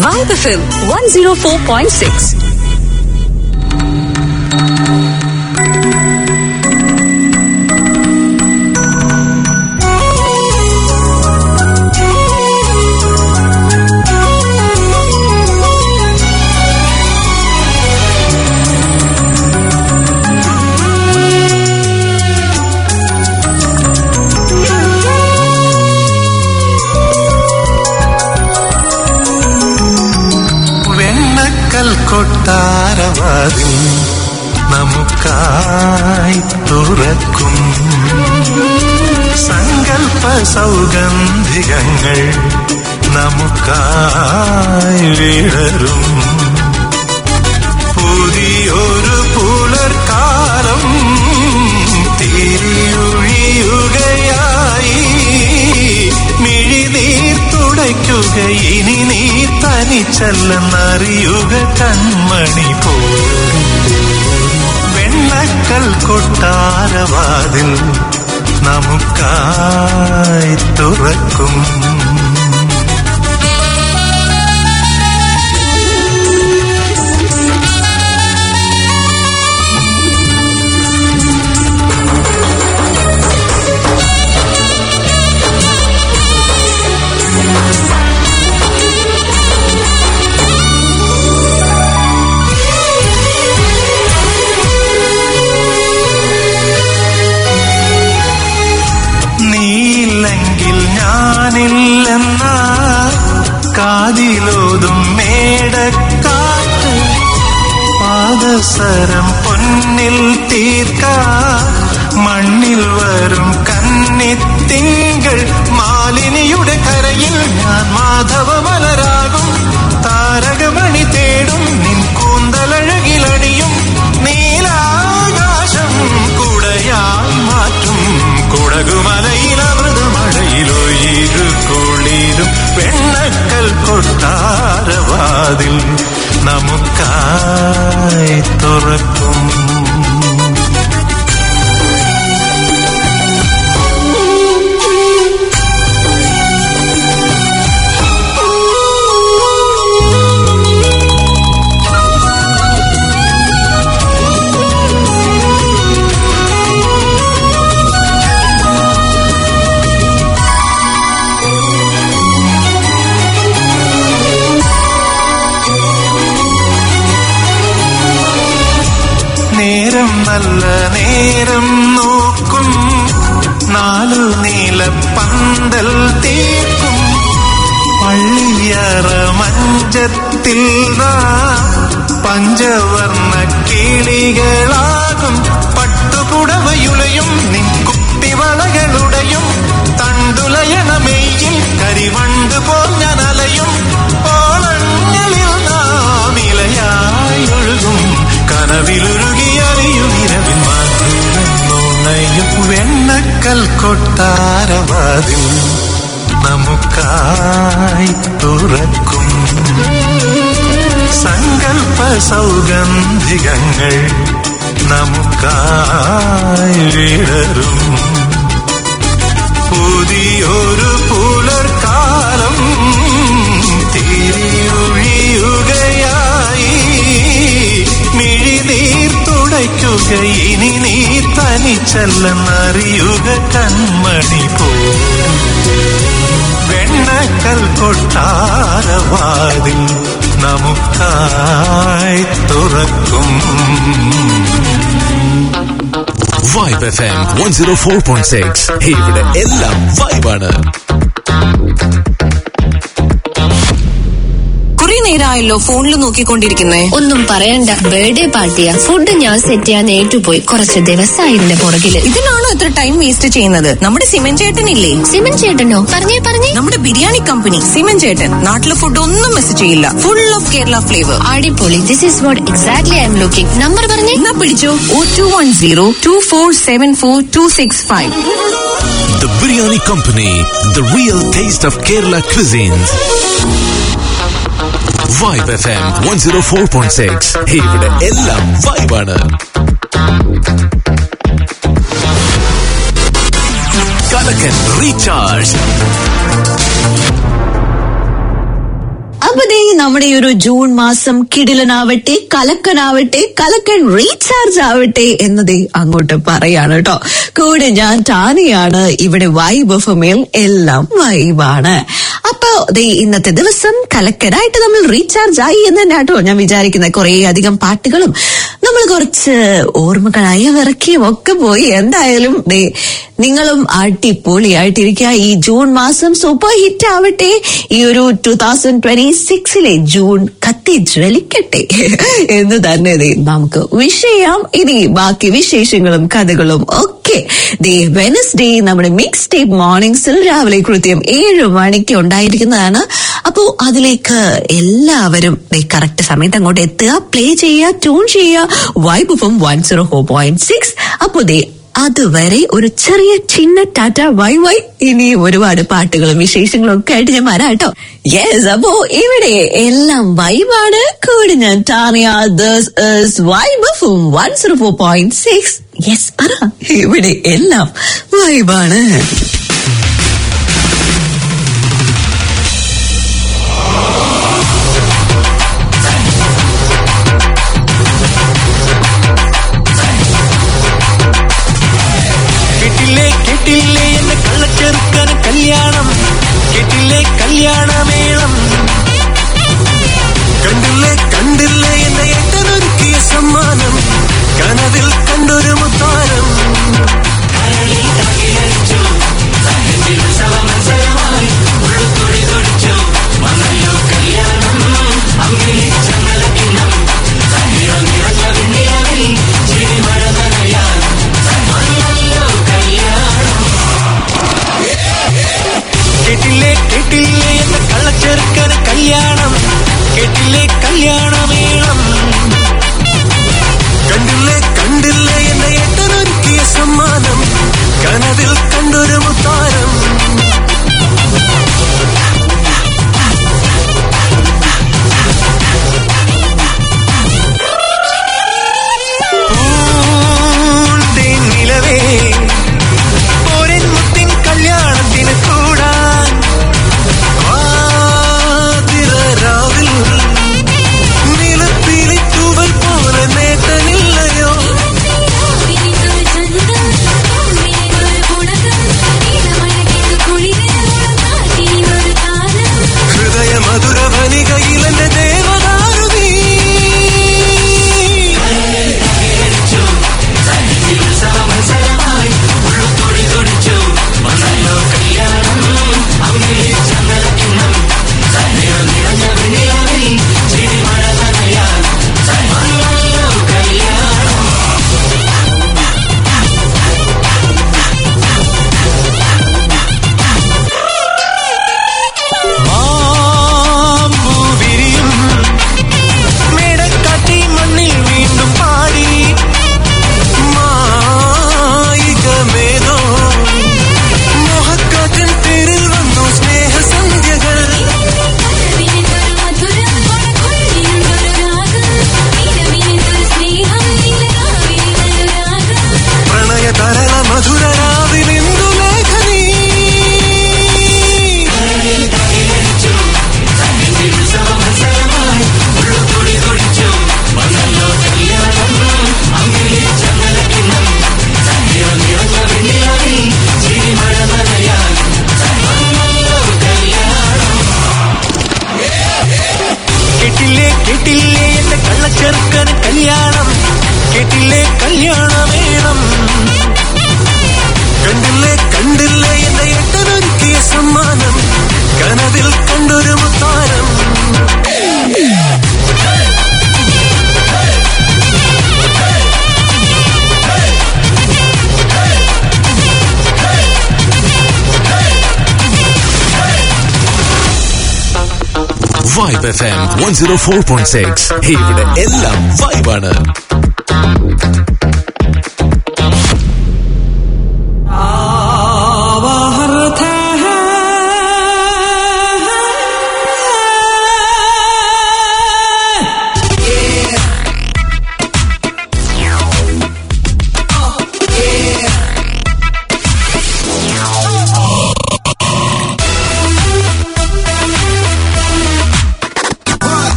vibe FM one zero four point six വെണ്ണക്കൽ കൊട്ടാരവാതിൽ നമുക്കായി തുറക്കും സങ്കൽപ്പ സൗഗന്ധികങ്ങൾ നമുക്കായി വിടരും പുതിയൊരു പുലർക്കാലം തിരിയൊഴിയുകയായി മിഴിനീർ തുടയ്ക്കുക ഇനി നീ തനിച്ചല്ലെന്നറിയുക കൺമണി പോ വെണ്ണക്കൽ കൊട്ടാരവാതിൽ നമുക്കായി തുറക്കും നീയില്ലെങ്കിൽ ഞാനില്ലെന്ന കാതിലോതും മേടക്കാറ്റ് പാദസരം പൊന്നിൽ തീർക്ക മണ്ണിൽ വരും കന്നിത്തിങ്കൾ മാലിനിയുടെ കരയിൽ ഞാൻ മാധവമലരാകും താരകമണി തേടും നിൻ കൂന്തലഴകിലണിയും നീലാകാശം കുടയായി മാറ്റും കുടകുമലയിലമൃതമഴയിലോ ഇരു കുളിരും വെണ്ണക്കൽ കൊട്ടാരവാതിൽ നമുക്കായി തുറക്കും നേരം നല്ല നേരം നോക്കും നാലു നീല പന്തൽ തീർക്കും പള്ളിയറ മഞ്ചത്തിൽ നാ പഞ്ചവർണ്ണ കിളികളാകും പട്ടുപുടവയുലയും നിൻ കുട്ടിവളകളുടെയും തണ്ടുലയണമെയിൽ കരിവണ്ട് പോൽ ഞാൻ അലയും ഓളങ്ങളിൽ നാം ഇലയായി ഒഴുകും കനവിലുരുകിയറിയും ഇരവിൽ മാറ്റുന്നയും വെണ്ണക്കൽ കൊട്ടാരവാതിൽ നമുക്കായി തുറക്കും സങ്കൽപ്പ സൗഗന്ധികങ്ങൾ നമുക്കായി വിടരും പുതിയൊരു പുലർക്കാലം തിരിയൊഴിയുകയായി മിഴിനീർ തുടയ്ക്കുക ഇനി നീ തനിച്ചല്ലെന്നറിയുക കൺമണി പോ വെണ്ണക്കൽ കൊട്ടാരവാതിൽ നമുക്കായി തുറക്കും vibe F M one zero four point six ഇവിടെ എല്ലാം വൈബാണ് കുറെ നേരമായല്ലോ ഫോണിൽ നോക്കിക്കൊണ്ടിരിക്കുന്നേ ഒന്നും പറയണ്ട ബർത്ത്ഡേ പാർട്ടിയാ ഫുഡ് ഞാൻ സെറ്റ് ചെയ്യാൻ ഏറ്റുപോയി കുറച്ച് ദിവസമായി ഇതിന്റെ പുറകില് ഇതിനാണോ ഇത്ര ടൈം വേസ്റ്റ് ചെയ്യുന്നത് നമ്മുടെ സിമൻ ചേട്ടനില്ലേ സിമൻ ചേട്ടനോ പറഞ്ഞേ പറഞ്ഞേ നമ്മുടെ ബിരിയാണി കമ്പനി സിമൻ ചേട്ടൻ നാട്ടിലെ ഫുഡ് ഒന്നും മിസ് ചെയ്യില്ല ഫുൾ ഓഫ് കേരള ഫ്ലേവർ അടിപൊളി this is what exactly I'm looking number പറഞ്ഞേ എന്നാ പിടിച്ചോ oh two one zero two four seven four two six five The Biryani Company, the real taste of Kerala cuisines. Vibe FM 104.6 ഇവിടെ എല്ലാം വൈബാണ് കലക്കൻ റീചാർജ് അപ്പൊ ദേ നമ്മുടെ ഈ ഒരു ജൂൺ മാസം കിടിലനാവട്ടെ കലക്കനാവട്ടെ കലക്കൻ റീചാർജ് ആവട്ടെ എന്നതേ അങ്ങോട്ട് പറയാണ് കേട്ടോ കൂടെ ഞാൻ ടാനിയാണ് ഇവിടെ വൈബ് എഫമിൽ എല്ലാം വൈബാണ് അപ്പൊ ദേ ഇന്നത്തെ ദിവസം കലക്കനായിട്ട് നമ്മൾ റീചാർജ് ആയി എന്ന് തന്നെ കേട്ടോ ഞാൻ വിചാരിക്കുന്നത് കുറെ അധികം പാട്ടുകളും നമ്മൾ കുറച്ച് ഓർമ്മകളായി വിറക്കിയും ഒക്കെ പോയി എന്തായാലും ദേ നിങ്ങളും അടിപൊളിയായിട്ടിരിക്കുക ഈ ജൂൺ മാസം സൂപ്പർ ഹിറ്റ് ആവട്ടെ ഈ ഒരു ടൂ തൗസൻഡ് ട്വന്റി സിക്സിലെ ജൂൺ കത്തി ജ്വലിക്കട്ടെ എന്ന് തന്നെ ദേ നമുക്ക് വിഷ് ചെയ്യാം ഇനി ബാക്കി വിശേഷങ്ങളും കഥകളും ഒക്കെ ദേ വെനസ്ഡേ നമ്മുടെ മിക്സ് ടേപ്പ് മോർണിംഗ്സിൽ രാവിലെ കൃത്യം ഏഴ് മണിക്ക് ഉണ്ടായിരിക്കുന്നതാണ് അപ്പോ അതിലേക്ക് എല്ലാവരും കറക്റ്റ് സമയത്ത് അങ്ങോട്ട് എത്തുക പ്ലേ ചെയ്യുക ട്യൂൺ ചെയ്യുക വൈബ് ഇപ്പം one zero four point six അപ്പോ ദേ അതുവരെ ഒരു ചെറിയ ചിന്ന ടാറ്റ വൈ വൈ ഇനി ഒരുപാട് പാട്ടുകളും വിശേഷങ്ങളും ഒക്കെ ആയിട്ട് ഞാൻ വരാം കേട്ടോ യെസ് അപ്പോ ഇവിടെ എല്ലാം വൈബാണ് കൂടി ഞാൻ ടാറിയ vibe one zero four point six yes പറ ഇവിടെ എല്ലാം വൈബാണ് കേട്ടില്ലേ കേട്ടില്ലേ എന്റെ കള്ളച്ചെറുക്കന കല്യാണം കേട്ടില്ലേ കല്യാണമേളം കണ്ടില്ലേ കണ്ടില്ലേ എന്റെ ഏട്ടനൊരുക്കിയ സമ്മാനം കനവിൽ കണ്ടൊരു മുത്താരം കേട്ടില്ലേ കേട്ടില്ലേ എന്റെ കള്ളച്ചെറുക്കന കല്യാണം കേട്ടില്ലേ കല്യാണമേളം കണ്ടില്ലേ കണ്ടില്ലേ എന്റെ ഏട്ടനൊരുക്കിയ സമ്മാനം കനവിൽ കണ്ടൊരു മുത്താരം പൂന്തേൻ നിലവേ പോരൻ മുത്തിൻ കല്യാണത്തിന് കൂടാൻ ആതിരരാവിൽ നിലത്തിലെ തൂവൽ പോലെ നേട്ടനില്ലയോ ഹൃദയ മധുര വനികയിൽ എന്റെ ദേവദാരു നീ മാമ്പൂ വിരിയും മേടക്കാറ്റി മണ്ണിൽ വീണ്ടും പാടി മായികമേതോ മോഹക്കാറ്റിൻ പേരിൽ വന്നു സ്നേഹസന്ധ്യകൾ പ്രണയ തരള മധുര രാവിലെന്തു ലേഖനീ കേട്ടില്ലേ കേട്ടില്ലേ എന്റെ കള്ളച്ചെറുക്കന കല്യാണം കേട്ടില്ലേ കല്യാണമേളം കണ്ടില്ലേ കണ്ടില്ലേ എന്റെ ഏട്ടനൊരുക്കിയ സമ്മാനം കനവിൽ കണ്ടൊരു മുത്താരം vibe F M one zero four point six ഇവിടെ എല്ലാം വൈബാണ്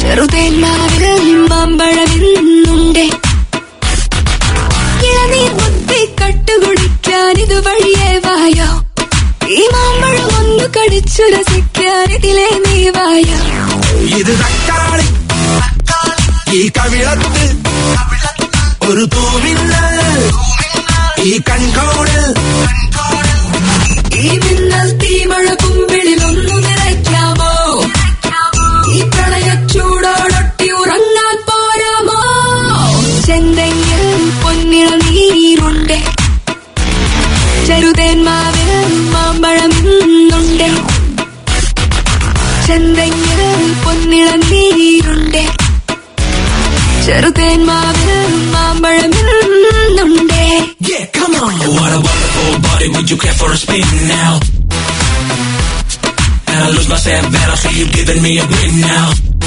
ചെറുതേന്മാവിൽ മാമ്പഴവിന്നുണ്ടേ ഇളനീർ മുത്തി കട്ടുകുടിക്കാൻ ഇത് വഴിയേ വായോ ഈ മാമ്പഴം ഒന്ന് കടിച്ചു രസിക്കാൻ ഇതിലെ നീ വായോ ഇത് തക്കാളി ഈ കവിളത്ത് ഒരു തൂമിന്നൽ ഈ കൺകോണിൽ ഈ മിന്നൽ തീമഴ കുമ്പിളിൽ ഒന്നു നിറയ്ക്കാമോ ഈ പ്രളയച്ചൂടോടൊട്ടി ഉറങ്ങാൻ പോരാമോ ചെന്തെങ്ങിൽ പൊന്നിള നീരുണ്ട് ചെറുതേന്മാവിൽ മാമ്പഴം ഇന്നുണ്ട് ചെന്തെങ്ങിൽ പൊന്നിള നീരുണ്ട് ചെറുതേന്മാവിൽ മാമ്പഴം ഇന്നുണ്ട് Yeah, come on. What a wonderful body. Would you care for a spin now? And I lose myself and I see you giving me a grin now.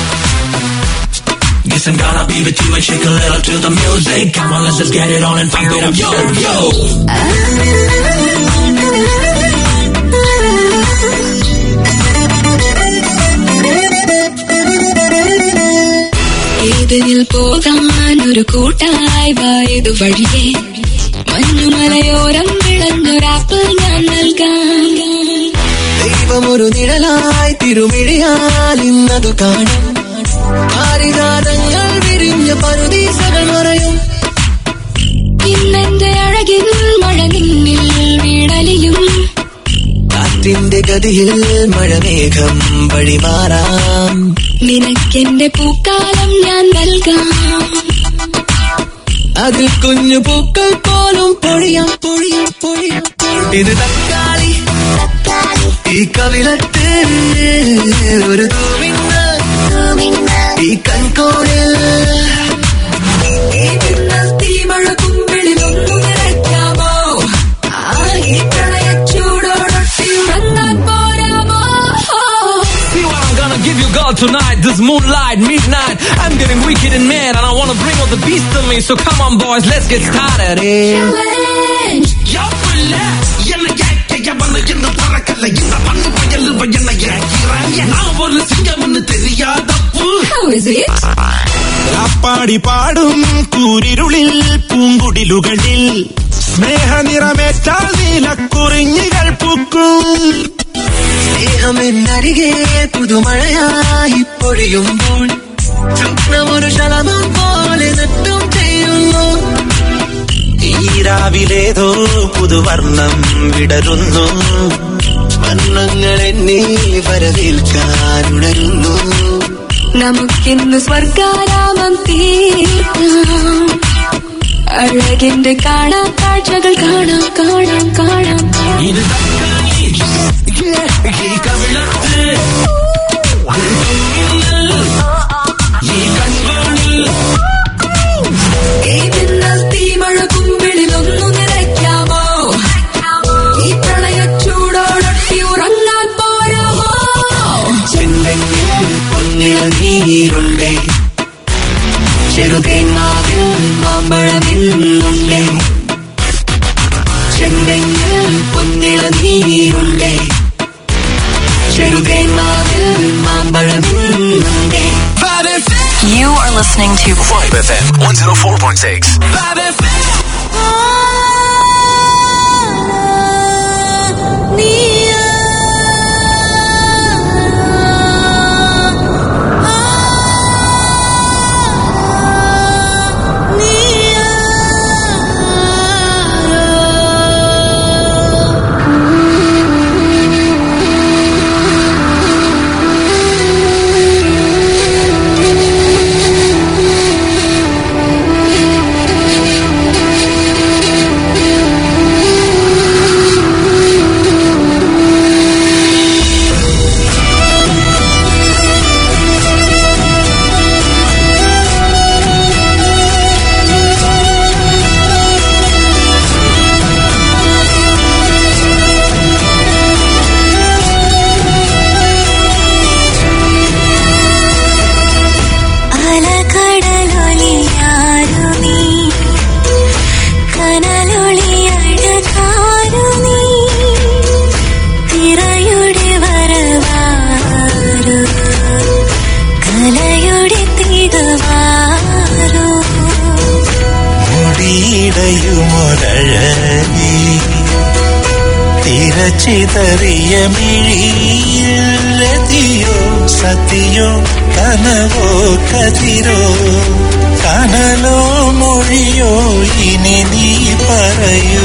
Guess I'm gonna be with you and shake a little to the music. Come on, let's just get it on and pump it up. Yo, yo. ഇതിനിൽ പോകാൻ ഒരു കൂട്ടായി വായതു വഴിയേ മഞ്ഞുമലയോരം വിളഞ്ഞൊരാപ്പിൾ ഞാൻ നൽകാം ദൈവമൊരു നിഴലായി തിരുമിഴിയാൽ ഇന്നതു കാണും ആരിനാദങ്ങൾ വിരിഞ്ഞ പരുദീസകൾ മറയും ഇന്നെന്റെ അഴകിൻ മഴ നിന്നിൽ വീടലിയും കാറ്റിന്റെ ഗതിയിൽ മഴമേഘം വഴിമാറാം നിനക്കെന്റെ പൂക്കാലം ഞാൻ നൽകാം അതിൽ കുഞ്ഞു പൂക്കൾ പോലും പൊഴിയാം പൊഴിയാം പൊഴിയാം ഇത് തക്കാളി ഈ കവിളത്ത് ഒരു തൂമിന്നൽ ഈ കൺകോണിൽ ഈ മിന്നൽ തീമഴ കുമ്പിളിൽ ഒന്നു നിറയ്ക്കാമോ ആ ഈ പ്രളയച്ചൂടോടൊട്ടി ഉറങ്ങാൻ പോരാമോ See what I'm gonna give you, girl, tonight. This moonlight, midnight. I'm getting wicked and mad, and I wanna bring out the beast in me. So come on, boys, let's get started. Yeah. Challenge. Yo, relax. என்ன கேட்க எவனு என்ன பறக்கல என்ன பண்ணு பயலு என்ன ஏக்கிறாங்க நான் ஒரு சிங்கம்னு தெரியாதப்பு How is it? അപ്പാടി പാടും കൂരിരുളിൽ പൂങ്കുടിലുകളിൽ സ്നേഹനിറമേറ്റാൽ നീലക്കുറിഞ്ഞികൾ പൂക്കും സ്നേഹമെന്നരികെ പുതുമഴയായി പൊഴിയുമ്പോൾ സ്വപ്നമൊരു ശലഭം പോലെ നട്ടും ചെയ്യുന്നു ഈ രാവിലേതോ പുതുവർണ്ണം വിടരുന്നു വർണ്ണങ്ങൾ എന്നെ വരവേൽക്കാൻ ഉണരുന്നു നമുക്കിന്ന് സ്വർഗാരാമം തീർക്കാം അഴകിന്റെ കാണാം കാഴ്ചകൾ കാണാം കാണാം കാണാം ഇത് തക്കാളി. ഈ കവിളത്ത് ഈ കൺകോണിൽ ഈ മിന്നൽ തീമഴ കുമ്പിളിൽ ഒന്നു നിറയ്ക്കാമോ ഈ പ്രളയച്ചൂടോടൊട്ടി ഉറങ്ങാൻ പോരാമോ ചെന്തെങ്ങിൽ പൊന്നിൽ നീരുണ്ട് ചെറുതേങ്ങാവിൽ മാമ്പഴമില്ലുണ്ട് ചെന്തെങ്ങിൽ പൊന്നിൽ നീരുണ്ട് ചെറുതേങ്ങാവിൽ മാമ്പഴമില്ലുണ്ട് You are listening to Vibe FM 104.6. കലയുടെ തികവാരോ മുടിയിടയുമൊരഴകി തിരച്ചിതറിയ മിഴിയിലതിയോ സതിയോ കനവോ കതിരോ കനലോ മൊഴിയോ ഇനി നീ പറയൂ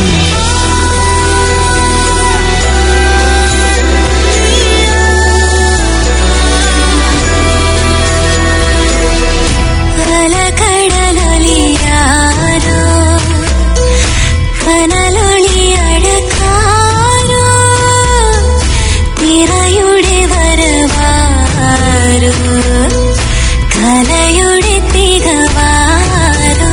അലകടലൊലിയാരോ കനലൊളിയടക്കാരോ നിറയുടെ വരവാരോ കലയുടെ തികവാരോ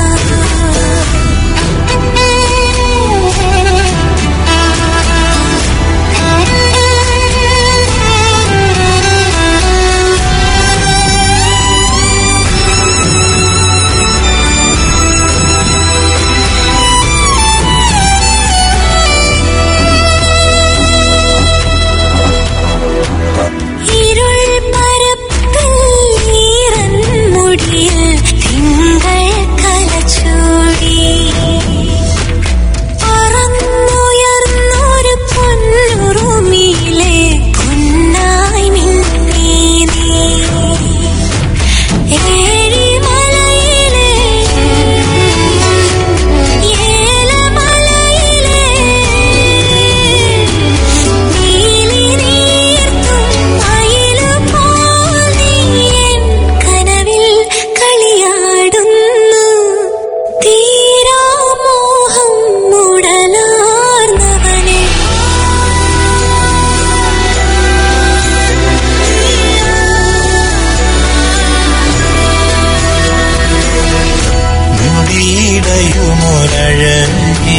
ഇരുൾ പരപ്പിൽ ഈറൻ മുടിയിൽ തിങ്കൾ കലച്ചൂടി പറന്നുയർന്നൊരു പൊന്നുറുമിയിലെ പൊന്നായി മിന്നി നീ ഏഴിമലയിലെ ഏലമലയിലെ നീലി നീർത്തും മയിലുപോൽ നീ എൻ കനവിൽ കളിയാടുന്നു തീരാമോഹം ഉടലാർന്നവനെ മുടിയിടയുമൊരഴകി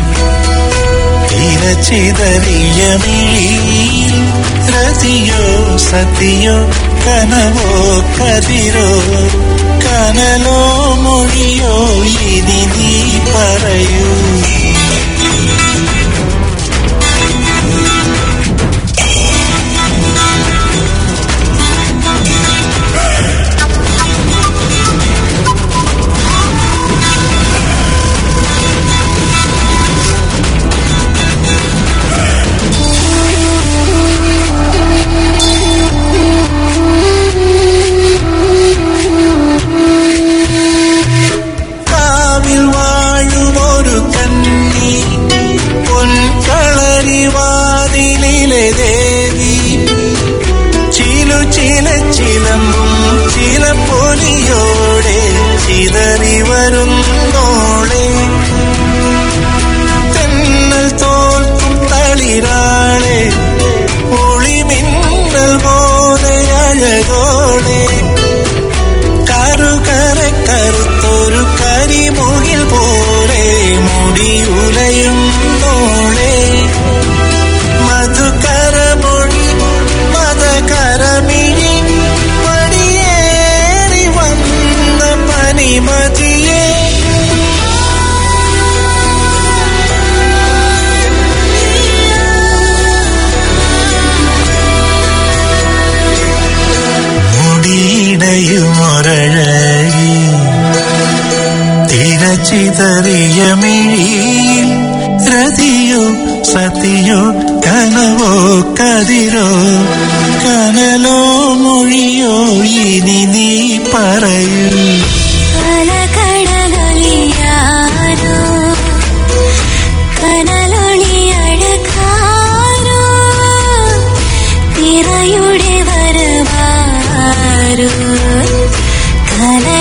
തിരച്ചിതറിയ മിഴിയിൽ രതിയോ സതിയോ കനവോ കതിരോ കനലോ മൊഴിയോ ഇനി നീ പറയൂ കാവിൽ വാഴുമൊരു കന്നി പൊൻകളരി വാതിലിലെ ദേവി ചിലു ചില ചിലമ്പും ചില പൊലിയോടെ ചിതറി വരുന്നോളെ തെന്നൽ തോൽക്കും തളിരാളെ ഒളിമിന്നൽ പോലെ അഴകോടെ കറുകര കറുത്തൊരു കരിമുകിൽ പോലെ മുടിയുലയും നോളെ മധുകരമൊഴി മതകരമിഴി മടിയേറി വന്ന പനിമതിയേ മുടിയിടയുമൊരഴകി തിരച്ചിതറിയ മിഴിയിൽ രതിയോ സതിയോ കനവോ കതിരോ കനലോ മൊഴിയോ ഇനി നീ പറയൂ അലകട